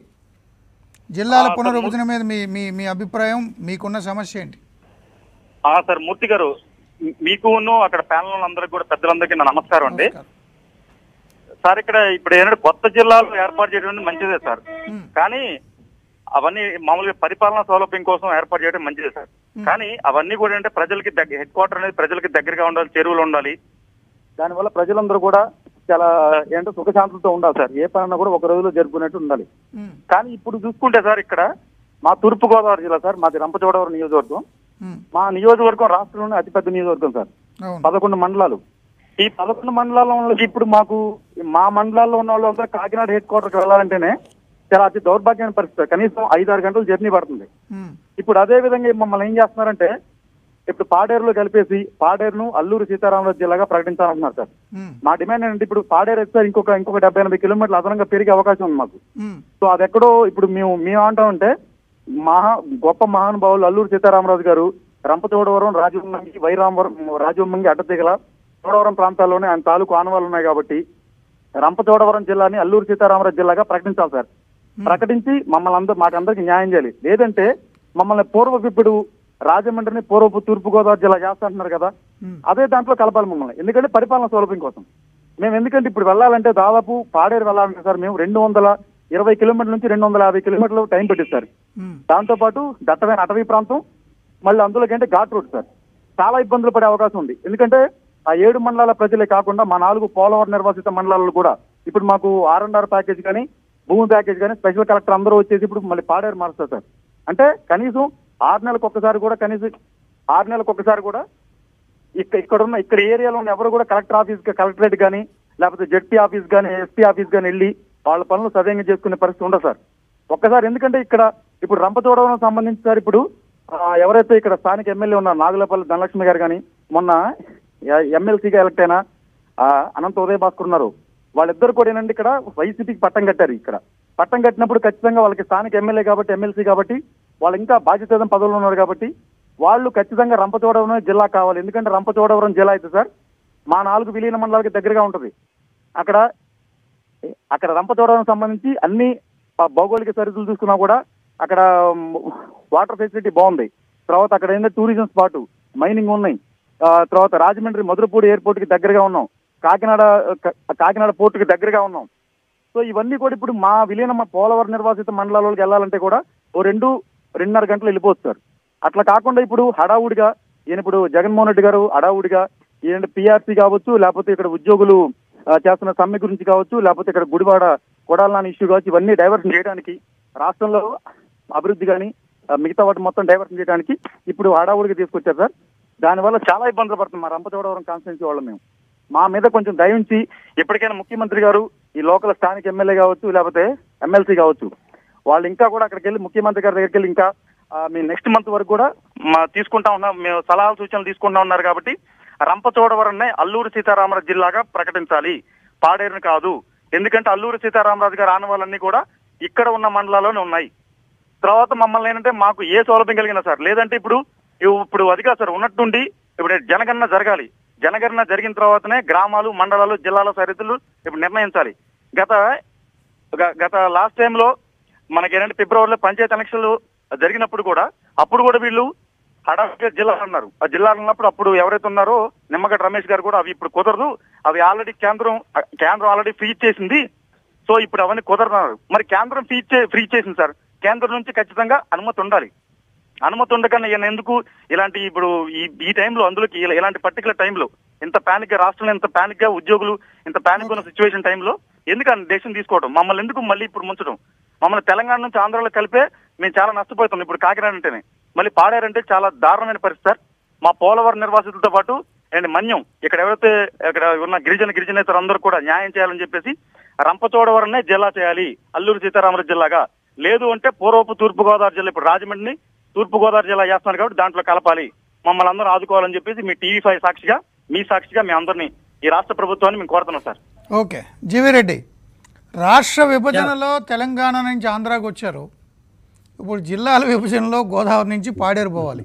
జిల్లాల ఆ, సార్, పునర్విభజన మీద మీ మీ మీ అభిప్రాయం మీకున్న సమస్య ఏంటి ఆ సార్ మూర్తి గారు మీ- మీకును అక్కడ ప్యానల్ అందరికి కూడా పెద్దలందరికీ నా నమస్కారం అండి నమస్కారం. సార్ ఇక్కడ ఇప్పుడు ఏంటంటే కొత్త జిల్లాలు ఏర్పాటు చేయడం అనేది మంచిదే సార్ మ్మ్. కానీ అవన్నీ మామూలుగా పరిపాలనా సౌలభ్యం కోసం ఏర్పాటు చేయడం మంచిదే సార్ కానీ అవన్నీ కూడా అంటే ప్రజలకి దగ్గర హెడ్ క్వార్టర్ అనేది ప్రజలకి దగ్గరగా ఉండాలి చెరువులు ఉండాలి దానివల్ల ప్రజలందరూ కూడా చాలా ఏంటో సుఖశాంతులతో ఉండాలి సార్ ఏ పనన్నా కూడా ఒక రోజులో జరుపుకున్నట్టు ఉండాలి ఉమ్, కానీ ఇప్పుడు చూసుకుంటే సార్ ఇక్కడ మా తూర్పు గోదావరి జిల్లా సార్ మాది రంపచోడవరం నియోజకవర్గం ఉమ్, మా నియోజకవర్గం రాష్ట్రంలోనే అతిపెద్ద నియోజకవర్గం సార్ అవును పదకొండు మండలాలు ఈ పదకొండు మండలాల్లో వాళ్ళకి ఇప్పుడు మాకు మా మండలాల్లో ఉన్న వాళ్ళంతా కాకినాడ హెడ్ క్వార్టర్కి వెళ్ళాలంటేనే చాలా అతి దౌర్భాగ్యమైన పరిస్థితి కనీసం ఐదు ఆరు గంటలు జర్నీ పడుతుంది ఉమ్, ఇప్పుడు అదే విధంగా మమ్మల్ని ఏం చేస్తున్నారంటే ఇప్పుడు పాడేరులో కలిపేసి పాడేరును అల్లూరు సీతారామరాజు జిల్లాగా ప్రకటించాలన్నారు సార్ ఉమ్, మా డిమాండ్ ఏంటంటే ఇప్పుడు పాడేరు అయితే ఇంకొక ఇంకొక డెబ్బై ఎనభై కిలోమీటర్లు అదనంగా పెరిగే అవకాశం ఉంది మాకు ఉమ్, సో అది ఎక్కడో ఇప్పుడు మేము మేము అంటామంటే మహా గొప్ప మహానుభావులు అల్లూరు సీతారామరాజు గారు రంపచోడవరం రాజమంగి వైరామవరం రాజమంగి అడ్డదిగల చోడవరం ప్రాంతాల్లోనే ఆయన తాలూకు ఆనవాళ్ళు ఉన్నాయి కాబట్టి రంపచోడవరం జిల్లాని అల్లూరు సీతారామరాజు జిల్లాగా ప్రకటించాలి సార్ ప్రకటించి మమ్మల్ని అందరూ మాకందరికి న్యాయం చేయాలి లేదంటే మమ్మల్ని పూర్వపు ఇప్పుడు రాజమండ్రిని పూర్వపు తూర్పు గోదావరి జిల్లా చేస్తున్నారు కదా ఉమ్. అదే దాంట్లో కలపాలి మమ్మల్ని ఎందుకంటే పరిపాలన సౌలభ్యం కోసం మేము ఎందుకంటే ఇప్పుడు వెళ్ళాలంటే దాదాపు పాడేరు వెళ్ళాలంటే సార్ మేము రెండు వందల ఇరవై కిలోమీటర్ల నుంచి రెండు వందల యాభై కిలోమీటర్లు టైం పెట్టిస్తారు ఉమ్, దాంతో పాటు దట్టమైన అటవీ ప్రాంతం మళ్ళీ అందులోకి అంటే ఘాట్ రోడ్ సార్ చాలా ఇబ్బందులు పడే అవకాశం ఉంది ఎందుకంటే ఆ ఏడు మండలాల ప్రజలే కాకుండా మా నాలుగు పోలవరం నిర్వాసిత మండలాలు కూడా ఇప్పుడు మాకు ఆర్ అండ్ ఆర్ ప్యాకేజ్ కానీ భూమి ప్యాకేజ్ కానీ స్పెషల్ కలెక్టర్ అందరూ వచ్చేసి ఇప్పుడు మళ్ళీ పాడేరు మారుస్తారు సార్ అంటే కనీసం ఆరు నెలలకు ఒక్కసారి కూడా కనీసం ఆరు నెలలకు ఒక్కసారి కూడా ఇక్కడ ఇక్కడ ఉన్న ఇక్కడ ఏరియాలో ఉన్న ఎవరు కూడా కలెక్టర్ ఆఫీస్ కలెక్టరేట్ కానీ లేకపోతే జడ్పీ ఆఫీస్ కానీ ఎస్పీ ఆఫీస్ కానీ వెళ్ళి వాళ్ళ పనులు సవ్యంగా చేసుకునే పరిస్థితి ఉండదు సార్ ఒక్కసారి ఎందుకంటే ఇక్కడ ఇప్పుడు రంపచోడవరం సంబంధించి సార్ ఇప్పుడు ఆ, ఎవరైతే ఇక్కడ స్థానిక ఎమ్మెల్యే ఉన్నారు నాగులపల్లి ధనలక్ష్మి గారు కానీ మొన్న ఎమ్మెల్సీగా ఎలక్ట్ అయిన ఆ, అనంత ఉదయ భాస్కర్ ఉన్నారు వాళ్ళిద్దరు కూడా ఏంటంటే ఇక్కడ వైసీపీకి పట్టం కట్టారు ఇక్కడ పట్టం కట్టినప్పుడు ఖచ్చితంగా వాళ్ళకి స్థానిక ఎమ్మెల్యే కాబట్టి ఎమ్మెల్సీ కాబట్టి వాళ్ళు ఇంకా బాధ్యత పదవులు ఉన్నారు కాబట్టి వాళ్ళు ఖచ్చితంగా రంపచోడవరం జిల్లా కావాలి ఎందుకంటే రంపచోడవరం జిల్లా అయితే సార్ మా నాలుగు విలీన మండలాలకి దగ్గరగా ఉంటుంది అక్కడ అక్కడ రంపచోడవరం సంబంధించి అన్ని ప- భౌగోళిక సరిహద్దులు చూసుకున్నా కూడా అక్కడ వాటర్ ఫెసిలిటీ బాగుంది తర్వాత అక్కడ ఏంటంటే టూరిజం స్పాట్ మైనింగ్ ఉన్నాయి ఆ, తర్వాత రాజమండ్రి మధురపూడి ఎయిర్పోర్ట్ కి దగ్గరగా ఉన్నాం కాకినాడ క- కాకినాడ పోర్ట్ కి దగ్గరగా ఉన్నాం సో ఇవన్నీ కూడా ఇప్పుడు మా విలీన మా పోలవరం నిర్వాసిత మండలాలకు వెళ్ళాలంటే కూడా ఓ రెండు రెండున్నర గంటలు వెళ్ళిపోవచ్చు సార్ అట్లా కాకుండా ఇప్పుడు హడావుడిగా ఈయన ఇప్పుడు జగన్మోహన్ రెడ్డి గారు హడావుడిగా ఏంటంటే పిఆర్సీ కావచ్చు లేకపోతే ఇక్కడ ఉద్యోగులు ఆ, చేస్తున్న సమ్మె గురించి కావచ్చు లేకపోతే ఇక్కడ గుడివాడ కొడాలనాని ఇష్యూ కావచ్చు ఇవన్నీ డైవర్షన్ చేయడానికి రాష్ట్రంలో అభివృద్ధి కానీ మిగతా వాటి మొత్తం డైవర్షన్ చేయడానికి ఇప్పుడు హడావుడిగా తీసుకొచ్చారు సార్ దానివల్ల చాలా ఇబ్బందులు పడుతుంది మా రంపచోడవరం కాన్స్టిట్యూన్సీ వాళ్ళం మేము మా మీద కొంచెం దయించి ఎప్పటికైనా ముఖ్యమంత్రి గారు ఈ లోకల్ స్థానిక ఎమ్మెల్యే కావచ్చు లేకపోతే ఎమ్మెల్సీ కావచ్చు వాళ్ళు ఇంకా కూడా అక్కడికి వెళ్ళి ముఖ్యమంత్రి గారి దగ్గరికి వెళ్ళి ఇంకా ఆ, మీ నెక్స్ట్ మంత్ వరకు కూడా మా తీసుకుంటా ఉన్నాం మేము సలహాలు సూచనలు తీసుకుంటా ఉన్నారు కాబట్టి రంపచోడవరంనే అల్లూరు సీతారామరాజు జిల్లాగా ప్రకటించాలి పాడేరుని కాదు ఎందుకంటే అల్లూరు సీతారామరాజు గారి ఆనవాళ్ళన్నీ కూడా ఇక్కడ ఉన్న మండలాల్లోనే ఉన్నాయి తర్వాత మమ్మల్ని ఏంటంటే మాకు ఏ సౌలభ్యం కలిగినా సార్ లేదంటే ఇప్పుడు ఇప్పుడు అది కాదు సార్ ఉన్నట్టుండి ఇప్పుడు జనగణన జరగాలి జనగణన జరిగిన తర్వాతనే గ్రామాలు మండలాలు జిల్లాల సరిహద్దులు ఇప్పుడు నిర్ణయించాలి గత గ- గత లాస్ట్ టైంలో మనకి ఏంటంటే ఫిబ్రవరిలో పంచాయతీ ఎలక్షన్లు జరిగినప్పుడు కూడా అప్పుడు కూడా వీళ్ళు హడావిడిగా జిల్లాలు అన్నారు ఆ జిల్లాలు ఉన్నప్పుడు అప్పుడు ఎవరైతే ఉన్నారో నిమ్మగడ్డ రమేష్ గారు కూడా అవి ఇప్పుడు కుదరదు అవి ఆల్రెడీ కేంద్రం కేంద్రం ఆల్రెడీ ఫ్రీ చేసింది సో ఇప్పుడు అవన్నీ కుదరన్నారు మరి కేంద్రం ఫ్రీ చే ఫ్రీ చేసింది సార్ కేంద్రం నుంచి ఖచ్చితంగా అనుమతి ఉండాలి అనుమతి ఉండగానే ఈయన ఎందుకు ఇలాంటి ఇప్పుడు ఈ ఈ టైంలో అందులోకి ఇలా- ఇలాంటి పర్టికులర్ టైంలో ఇంత పానిక్ గా రాష్ట్రంలో ఇంత పానిక్ గా ఉద్యోగులు ఇంత పానిక్ ఉన్న సిచ్యువేషన్ టైంలో ఎందుకు ఆయన డెసిషన్ తీసుకోవడం మమ్మల్ని ఎందుకు మళ్ళీ ఇప్పుడు ముంచడం మమ్మల్ని తెలంగాణ నుంచి ఆంధ్రాలో కలిపే మేము చాలా నష్టపోతాం ఇప్పుడు కాకినాడ అంటేనే మళ్ళీ పాడారంటే చాలా దారుణమైన పరిస్థితి సార్ మా పోలవరం నిర్వాసితులతో పాటు అండ్ మన్యం ఇక్కడ ఎవరైతే ఇక్కడ ఉన్న గిరిజన గిరిజనేతలు అందరూ కూడా న్యాయం చేయాలని చెప్పేసి రంపచోడవరంనే జిల్లా చేయాలి అల్లూరు సీతారామరాజు జిల్లాగా లేదు అంటే పూర్వపు తూర్పు గోదావరి జిల్లా ఇప్పుడు రాజమండ్రిని తూర్పు గోదావరి జిల్లా చేస్తున్నారు కాబట్టి దాంట్లో కలపాలి మమ్మల్ని అందరూ ఆదుకోవాలని చెప్పేసి మీ టీవీ ఫైవ్ సాక్షిగా మీ సాక్షిగా మీ అందరినీ ఈ రాష్ట్ర ప్రభుత్వాన్ని మేము కోరుతున్నాం సార్ ఓకే జీవి రెడ్డి రాష్ట్ర విభజనలో తెలంగాణ నుంచి ఆంధ్రాకి వచ్చారు ఇప్పుడు జిల్లాల విభజనలో గోదావరి నుంచి పాడేరు పోవాలి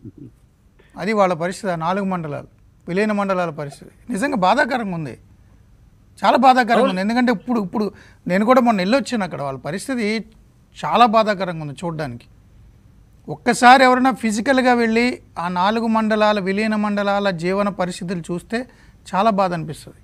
అది వాళ్ళ పరిస్థితి ఆ నాలుగు మండలాలు విలీన మండలాల పరిస్థితి నిజంగా బాధాకరంగా ఉంది చాలా బాధాకరంగా ఉంది ఎందుకంటే ఇప్పుడు ఇప్పుడు నేను కూడా మొన్న వెళ్ళొచ్చాను అక్కడ వాళ్ళ పరిస్థితి చాలా బాధాకరంగా ఉంది చూడడానికి ఒక్కసారి ఎవరైనా ఫిజికల్గా వెళ్ళి ఆ నాలుగు మండలాల విలీన మండలాల జీవన పరిస్థితులు చూస్తే చాలా బాధ అనిపిస్తుంది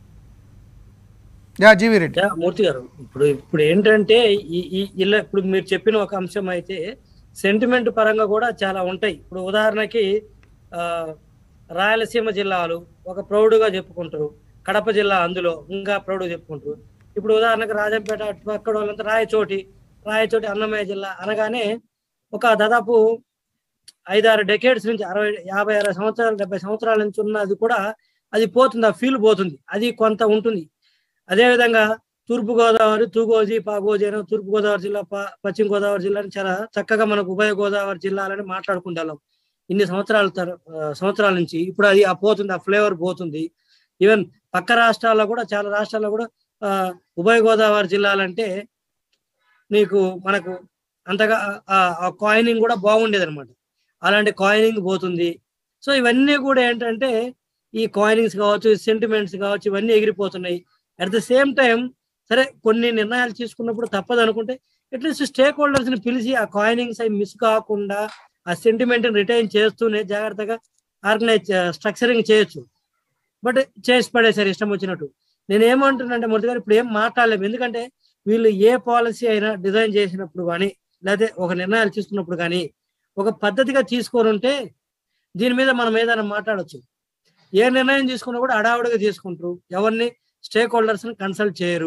యా జీవి రెడ్డి యా, మూర్తి గారు ఇప్పుడు ఇప్పుడు ఏంటంటే ఈ ఈ ఇలా ఇప్పుడు మీరు చెప్పిన ఒక అంశం అయితే సెంటిమెంట్ పరంగా కూడా చాలా ఉంటాయి ఇప్పుడు ఉదాహరణకి ఆ, రాయలసీమ జిల్లాలు ఒక ప్రౌడ్గా చెప్పుకుంటారు కడప జిల్లా అందులో ఇంకా ప్రౌడ్ చెప్పుకుంటారు ఇప్పుడు ఉదాహరణకు రాజంపేట అటు అక్కడ వాళ్ళంతా రాయచోటి రాయచోటి అన్నమయ్య జిల్లా అనగానే ఒక దాదాపు ఐదారు డెకేడ్స్ నుంచి అరవై యాభై అరవై సంవత్సరాలు డెబ్బై సంవత్సరాల నుంచి ఉన్నది కూడా అది పోతుంది ఆ ఫీల్ పోతుంది అది కొంత ఉంటుంది అదే విధంగా తూర్పు గోదావరి తూగోజీ పాగోజీ అని తూర్పు గోదావరి జిల్లా ప- పశ్చిమ గోదావరి జిల్లా అని చాలా చక్కగా మనకు ఉభయ గోదావరి జిల్లాలని మాట్లాడుకుంటాం ఇన్ని సంవత్సరాల తర ఆ, సంవత్సరాల నుంచి ఇప్పుడు అది ఆ పోతుంది ఆ ఫ్లేవర్ పోతుంది ఈవెన్ పక్క రాష్ట్రాల్లో కూడా చాలా రాష్ట్రాల్లో కూడా ఆ, ఉభయ గోదావరి జిల్లాలంటే నీకు మనకు అంతగా ఆ కాయినింగ్ కూడా బాగుండేది అనమాట అలాంటి కాయినింగ్ పోతుంది సో ఇవన్నీ కూడా ఏంటంటే ఈ కాయినింగ్స్ కావచ్చు సెంటిమెంట్స్ కావచ్చు ఇవన్నీ ఎగిరిపోతున్నాయి అట్ ద సేమ్ టైం సరే కొన్ని నిర్ణయాలు తీసుకున్నప్పుడు తప్పదు అనుకుంటే అట్లీస్ట్ స్టేక్ హోల్డర్స్ ని పిలిచి ఆ కాయినింగ్స్ అవి మిస్ కాకుండా ఆ సెంటిమెంట్ రిటైన్ చేస్తూనే జాగ్రత్తగా ఆర్గనైజ్ స్ట్రక్చరింగ్ చేయొచ్చు బట్ చేసి పడేసారు ఇష్టం వచ్చినట్టు నేను ఏమంటున్నానంటే మొదటి గారు ఇప్పుడు ఏం మాట్లాడలేము ఎందుకంటే వీళ్ళు ఏ పాలసీ అయినా డిజైన్ చేసినప్పుడు కానీ లేకపోతే ఒక నిర్ణయాలు తీసుకున్నప్పుడు కానీ ఒక పద్ధతిగా తీసుకొని ఉంటే దీని మీద మనం ఏదైనా మాట్లాడొచ్చు ఏ నిర్ణయం తీసుకున్నా కూడా అడావుడిగా తీసుకుంటారు ఎవరిని స్టేక్ హోల్డర్స్ ని కన్సల్ట్ చేయరు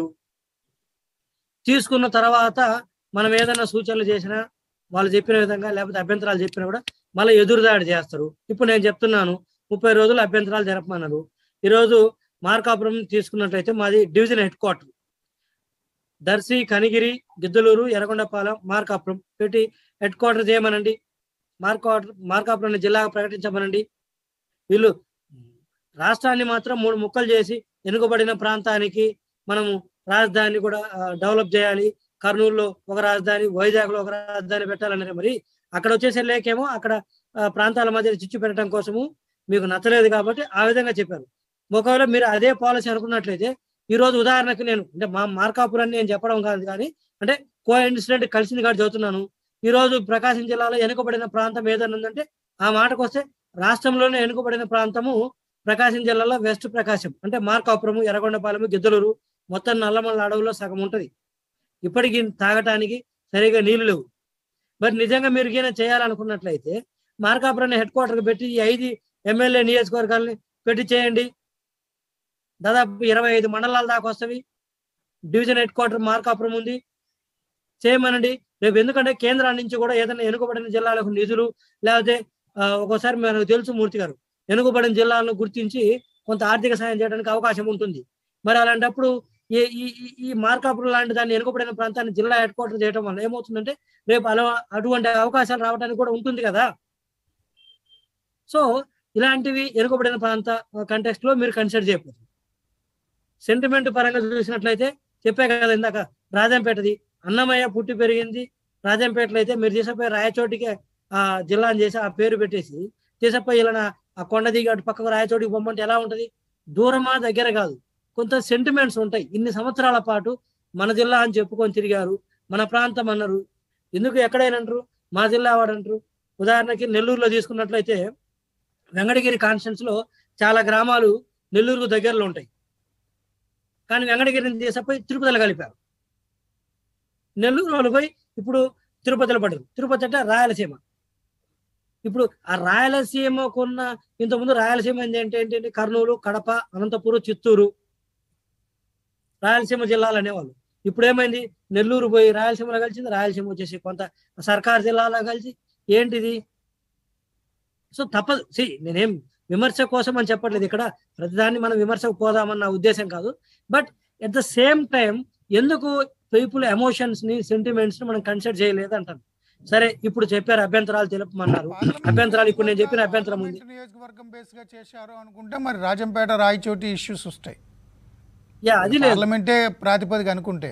తీసుకున్న తర్వాత మనం ఏదైనా సూచనలు చేసినా వాళ్ళు చెప్పిన విధంగా లేకపోతే అభ్యంతరాలు చెప్పినా కూడా మళ్ళీ ఎదురుదాడి చేస్తారు ఇప్పుడు నేను చెప్తున్నాను ముప్పై రోజులు అభ్యంతరాలు జరపమన్నారు ఈరోజు మార్కాపురం తీసుకున్నట్లయితే మాది division head quarter Darsi Kanigiri Giddalur Yerragondapalem Markapuram పెట్టి హెడ్ క్వార్టర్ చేయమనండి మార్కాపురం మార్కాపురం జిల్లాగా ప్రకటించమనండి వీళ్ళు రాష్ట్రాన్ని మాత్రం మూడు ముక్కలు చేసి వెనుకబడిన ప్రాంతానికి మనము రాజధాని కూడా డెవలప్ చేయాలి కర్నూలులో ఒక రాజధాని వైజాగ్ లో ఒక రాజధాని పెట్టాలన్నారు మరి అక్కడ వచ్చేసే లేకేమో అక్కడ ఆ, ప్రాంతాల మధ్య చిచ్చు పెట్టడం కోసము మీకు నచ్చలేదు కాబట్టి ఆ విధంగా చెప్పారు ఒకవేళ మీరు అదే పాలసీ అనుకున్నట్లయితే ఈ రోజు ఉదాహరణకు నేను అంటే మా మార్కాపురాన్ని నేను చెప్పడం కాదు కానీ అంటే కో ఇన్సిడెంట్ కలిసింది కాబట్టి చదువుతున్నాను ఈ రోజు ప్రకాశం జిల్లాలో వెనుకబడిన ప్రాంతం ఏదైనా ఉందంటే ఆ మాటకు వస్తే రాష్ట్రంలోనే వెనుకబడిన ప్రాంతము ప్రకాశం జిల్లాలో వెస్ట్ ప్రకాశం అంటే మార్కాపురము ఎర్రగొండపాలెము గిద్దలూరు మొత్తం నల్లమల్ల అడవుల్లో సగం ఉంటది ఇప్పటికి తాగటానికి సరిగా నీళ్లు లేవు మరి నిజంగా మీరు ఈయన చేయాలనుకున్నట్లయితే మార్కాపురాన్ని హెడ్ క్వార్టర్ పెట్టి ఈ ఐదు ఎమ్మెల్యే నియోజకవర్గాల్ని పెట్టి చేయండి దాదాపు ఇరవై ఐదు మండలాల దాకా వస్తవి డివిజన్ హెడ్ క్వార్టర్ మార్కాపురం ఉంది చేయమనండి రేపు ఎందుకంటే కేంద్రం నుంచి కూడా ఏదైనా వెనుకబడిన జిల్లాలకు నిధులు లేకపోతే ఆ, ఒక్కోసారి మనకు తెలుసు మూర్తి గారు వెనుకబడిన జిల్లాలను గుర్తించి కొంత ఆర్థిక సాయం చేయడానికి అవకాశం ఉంటుంది మరి అలాంటప్పుడు ఈ ఈ ఈ- ఈ మార్కాపురం లాంటి దాన్ని వెనుకబడిన ప్రాంతాన్ని జిల్లా హెడ్ క్వార్టర్ చేయడం వల్ల ఏమవుతుందంటే రేపు అలా అటువంటి అవకాశాలు రావడానికి కూడా ఉంటుంది కదా సో ఇలాంటివి వెనుకబడిన ప్రాంత కంటెక్స్ట్ లో మీరు కన్సిడర్ చేయకపోతుంది సెంటిమెంట్ పరంగా చూసినట్లయితే చెప్పే కదా ఇందాక రాజంపేటది అన్నమయ్య పుట్టి పెరిగింది రాజంపేటలో అయితే మీరు తీసుకుపోయి రాయచోటికి ఆ జిల్లా అని చేసి ఆ పేరు పెట్టేసి తీసుకుపోయి ఇలా ఆ కొండ దిగి అటు పక్కకు రాయచోటికి పొమ్మంటే ఎలా ఉంటది దూరమా దగ్గర కాదు కొంత సెంటిమెంట్స్ ఉంటాయి ఇన్ని సంవత్సరాల పాటు మన జిల్లా అని చెప్పుకొని తిరిగారు మన ప్రాంతం అన్నారు ఎందుకు ఎక్కడైనా అంటారు మా జిల్లా వాడు అంటారు ఉదాహరణకి నెల్లూరులో తీసుకున్నట్లయితే వెంకటగిరి కాన్స్టెన్స్ లో చాలా గ్రామాలు నెల్లూరుకు దగ్గరలో ఉంటాయి కానీ వెంకటగిరిని తీసుకుపోయి తిరుపతిలో కలిపారు నెల్లూరు వాళ్ళు పోయి ఇప్పుడు తిరుపతిలో పడ్డారు తిరుపతి అంటే రాయలసీమ ఇప్పుడు ఆ రాయలసీమకున్న ఇంతకుముందు రాయలసీమ ఏంటి ఏంటంటే కర్నూలు కడప అనంతపురం చిత్తూరు రాయలసీమ జిల్లాలు అనేవాళ్ళు ఇప్పుడు ఏమైంది నెల్లూరు పోయి రాయలసీమలో కలిసింది రాయలసీమ వచ్చేసి కొంత సర్కార్ జిల్లాలో కలిసి ఏంటిది సో తప్పదు సి నేనేం విమర్శ కోసం అని చెప్పట్లేదు ఇక్కడ ప్రతిదాన్ని మనం విమర్శకు పోదామన్న ఉద్దేశం కాదు but at the same time ఎందుకు పీపుల్ ఎమోషన్స్ ని సెంటిమెంట్స్ ని మనం కన్సిడర్ చేయలేదు అంటాను సరే ఇప్పుడు చెప్పారు అభ్యంతరాలు తెలుపమన్నారు అభ్యంతరాలు ఇప్పుడు నేను చెప్పిన అభ్యంతరం ఉంది పార్లమెంట్ నియోజకవర్గం బేస్ గా చేశారు అనుకుంటే మరి రాజంపేట రాయచోటి ఇష్యూస్ వస్తాయి యా అది లేదు పార్లమెంటే ప్రాతిపదిక అనుకుంటే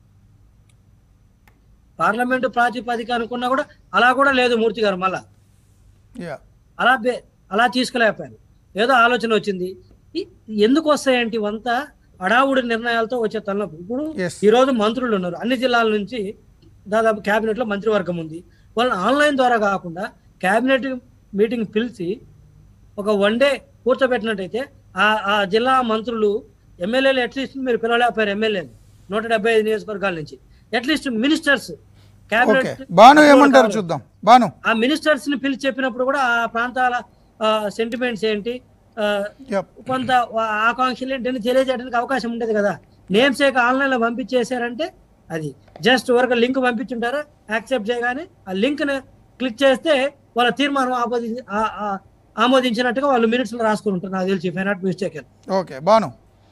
పార్లమెంటు ప్రాతిపదిక అనుకున్నా కూడా అలా కూడా లేదు మూర్తి గారు మళ్ళా యా అలా బే- అలా తీసుకులేకపోయారు ఏదో ఆలోచన వచ్చింది ఈ- ఎందుకు వస్తాయంటే ఇవంతా అడావుడి నిర్ణయాలతో వచ్చే తలనొప్పి ఇప్పుడు Yes. ఈ రోజు మంత్రులు ఉన్నారు అన్ని జిల్లాల నుంచి దాదాపు కేబినెట్ లో మంత్రివర్గం ఉంది వాళ్ళని ఆన్లైన్ ద్వారా కాకుండా కేబినెట్ మీటింగ్ పిలిచి ఒక వన్ డే కూర్చోబెట్టినట్టయితే ఆ ఆ జిల్లా మంత్రులు ఎమ్మెల్యేలు అట్లీస్ట్ మీరు పిలవలేకపోయారు ఎమ్మెల్యేలు నూట డెబ్బై ఐదు నియోజకవర్గాల నుంచి at least ministers okay cabinet Bhanu ఏమంటారు చూద్దాం బాను ఆ మినిస్టర్స్ ని పిలిచి చెప్పినప్పుడు కూడా ఆ ప్రాంతాల సెంటిమెంట్స్ ఏంటి ఆ, Yep. కొంత వా- ఆకాంక్షలు ఏంటని తెలియజేయడానికి అవకాశం ఉండేది కదా నేమ్ సేక్ ఆన్లైన్ లో పంపించేశారంటే అది జస్ట్ ఒక లింక్ పంపించుంటారా యాక్సెప్ట్ చేయగానే ఆ లింక్ ని క్లిక్ చేస్తే వాళ్ళ తీర్మానం ఆమోది ఆ- ఆ- ఆమోదించినట్టుగా వాళ్ళు మినిట్స్ లో రాసుకుని ఉంటారు నాకు తెలిసి fine not mistake okay Bhanu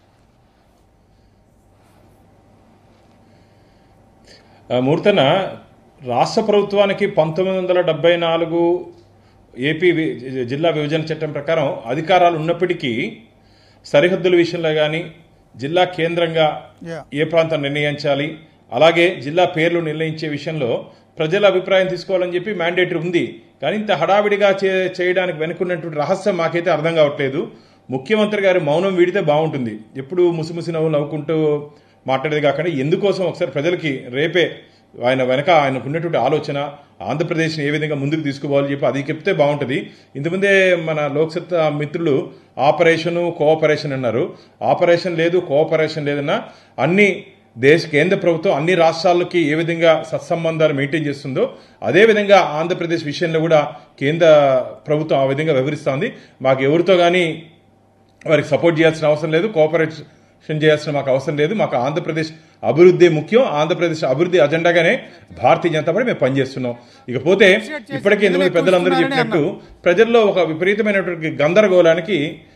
ఆ, మూర్తన రాష్ట్ర ప్రభుత్వానికి పంతొమ్మిది వందల డెబ్బై నాలుగు ఏపీ వి- జిల్లా విభజన చట్టం ప్రకారం అధికారాలు ఉన్నప్పటికీ సరిహద్దుల విషయంలో కానీ జిల్లా కేంద్రంగా Yeah. ఏ ప్రాంతం నిర్ణయించాలి అలాగే జిల్లా పేర్లు నిర్ణయించే విషయంలో ప్రజల అభిప్రాయం తీసుకోవాలని చెప్పి మ్యాండేటరీ ఉంది కానీ ఇంత హడావిడిగా చే చేయడానికి వెనుకున్నటువంటి రహస్యం మాకైతే అర్థం కావట్లేదు ముఖ్యమంత్రి గారి మౌనం వీడితే బాగుంటుంది ఎప్పుడు ముసిముసి నవ్వు నవ్వుకుంటూ మాట్లాడేది కాకుండా ఎందుకోసం ఒకసారి ప్రజలకి రేపే ఆయన వెనక ఆయనకు ఉన్నటువంటి ఆలోచన ఆంధ్రప్రదేశ్ని ఏ విధంగా ముందుకు తీసుకుపోవాలని చెప్పి అది చెప్తే బాగుంటుంది ఇంతకుముందే మన లోక్సత్తా మిత్రులు ఆపరేషను కోఆపరేషన్ అన్నారు ఆపరేషన్ లేదు కోఆపరేషన్ లేదన్నా అన్ని దేశ కేంద్ర ప్రభుత్వం అన్ని రాష్ట్రాలకి ఏ విధంగా సత్సంబంధాలు మెయింటైన్ చేస్తుందో అదే విధంగా ఆంధ్రప్రదేశ్ విషయంలో కూడా కేంద్ర ప్రభుత్వం ఆ విధంగా వ్యవహరిస్తోంది మాకు ఎవరితో కానీ వారికి సపోర్ట్ చేయాల్సిన అవసరం లేదు కోఆపరేషన్ చేయాల్సిన మాకు అవసరం లేదు మాకు ఆంధ్రప్రదేశ్ అభివృద్ధి ముఖ్యం ఆంధ్రప్రదేశ్ అభివృద్ధి అజెండాగానే భారతీయ జనతా పార్టీ మేము పనిచేస్తున్నాం ఇకపోతే ఇప్పటికే ఇంతమంది పెద్దలందరూ చెప్పినట్టు ప్రజల్లో ఒక విపరీతమైనటువంటి గందరగోళానికి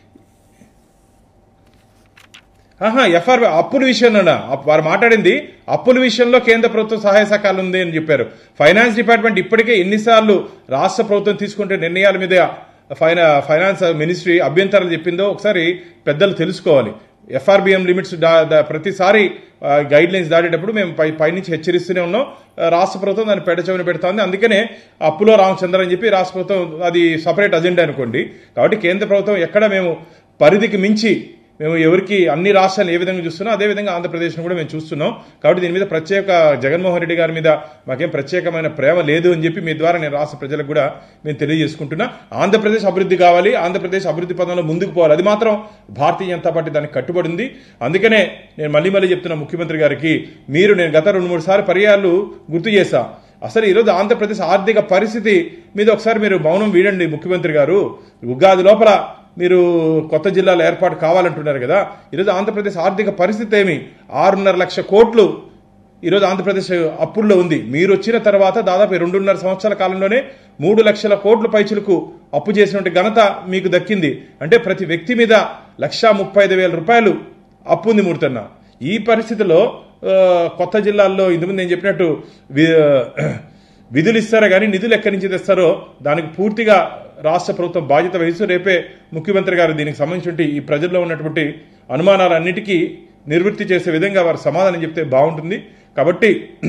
ఆహా ఎఫ్ఆర్ అప్పుల విషయంలోనా అప్- వారు మాట్లాడింది అప్పుల విషయంలో కేంద్ర ప్రభుత్వం సహాయ సహకారాలు ఉంది అని చెప్పారు ఫైనాన్స్ డిపార్ట్మెంట్ ఇప్పటికే ఎన్నిసార్లు రాష్ట్ర ప్రభుత్వం తీసుకుంటే నిర్ణయాల మీద ఫైనా ఫైనాన్స్ మినిస్ట్రీ అభ్యంతరాలు చెప్పిందో ఒకసారి పెద్దలు తెలుసుకోవాలి ఎఫ్ఆర్బిఎం లిమిట్స్ దా- దా- ప్రతిసారి గైడ్ లైన్స్ దాటేటప్పుడు మేము పై పైనుంచి హెచ్చరిస్తూనే ఉన్నాం ఆ, రాష్ట్ర ప్రభుత్వం దాన్ని పెడచమని పెడుతోంది అందుకనే అప్పులో రామచంద్ర అని చెప్పి రాష్ట్ర ప్రభుత్వం అది సపరేట్ అజెండా అనుకోండి కాబట్టి కేంద్ర ప్రభుత్వం ఎక్కడ మేము పరిధికి మించి మేము ఎవరికి అన్ని రాష్ట్రాలు ఏ విధంగా చూస్తున్నాం అదే విధంగా ఆంధ్రప్రదేశ్ను కూడా మేము చూస్తున్నాం కాబట్టి దీని మీద ప్రత్యేక జగన్మోహన్ రెడ్డి గారి మీద మాకేం ప్రత్యేకమైన ప్రేమ లేదు అని చెప్పి మీ ద్వారా నేను రాష్ట్ర ప్రజలకు కూడా మేము తెలియజేసుకుంటున్నా ఆంధ్రప్రదేశ్ అభివృద్ధి కావాలి ఆంధ్రప్రదేశ్ అభివృద్ధి పదంలో ముందుకు పోవాలి అది మాత్రం భారతీయ జనతా పార్టీ దానికి కట్టుబడి ఉంది అందుకనే నేను మళ్ళీ మళ్ళీ చెప్తున్నా ముఖ్యమంత్రి గారికి మీరు నేను గత రెండు మూడు సార్లు పర్యాలు గుర్తు చేశా అసలు ఈరోజు ఆంధ్రప్రదేశ్ ఆర్థిక పరిస్థితి మీద ఒకసారి మీరు మౌనం వీడండి ముఖ్యమంత్రి గారు ఉగాది లోపల మీరు కొత్త జిల్లాల ఏర్పాటు కావాలంటున్నారు కదా ఈరోజు ఆంధ్రప్రదేశ్ ఆర్థిక పరిస్థితి ఏమి ఆరున్నర లక్ష కోట్లు ఈరోజు ఆంధ్రప్రదేశ్ అప్పుల్లో ఉంది మీరు వచ్చిన తర్వాత దాదాపు రెండున్నర సంవత్సరాల కాలంలోనే మూడు లక్షల కోట్ల పైచులకు అప్పు చేసినటువంటి ఘనత మీకు దక్కింది అంటే ప్రతి వ్యక్తి మీద లక్షా ముప్పై ఐదు వేల రూపాయలు అప్పు ఉంది మూర్తన్న ఈ పరిస్థితిలో ఆ, కొత్త జిల్లాల్లో ఇంతకుముందు నేను చెప్పినట్టు వి- విధులు ఇస్తారో కానీ నిధులు ఎక్కడి నుంచి తెస్తారో దానికి పూర్తిగా రాష్ట్ర ప్రభుత్వం బాధ్యత వహిస్తూ రేపే ముఖ్యమంత్రి గారు దీనికి సంబంధించి ఈ ప్రజల్లో ఉన్నటువంటి అనుమానాలన్నిటికీ నివృత్తి చేసే విధంగా వారు సమాధానం చెప్తే బాగుంటుంది కాబట్టి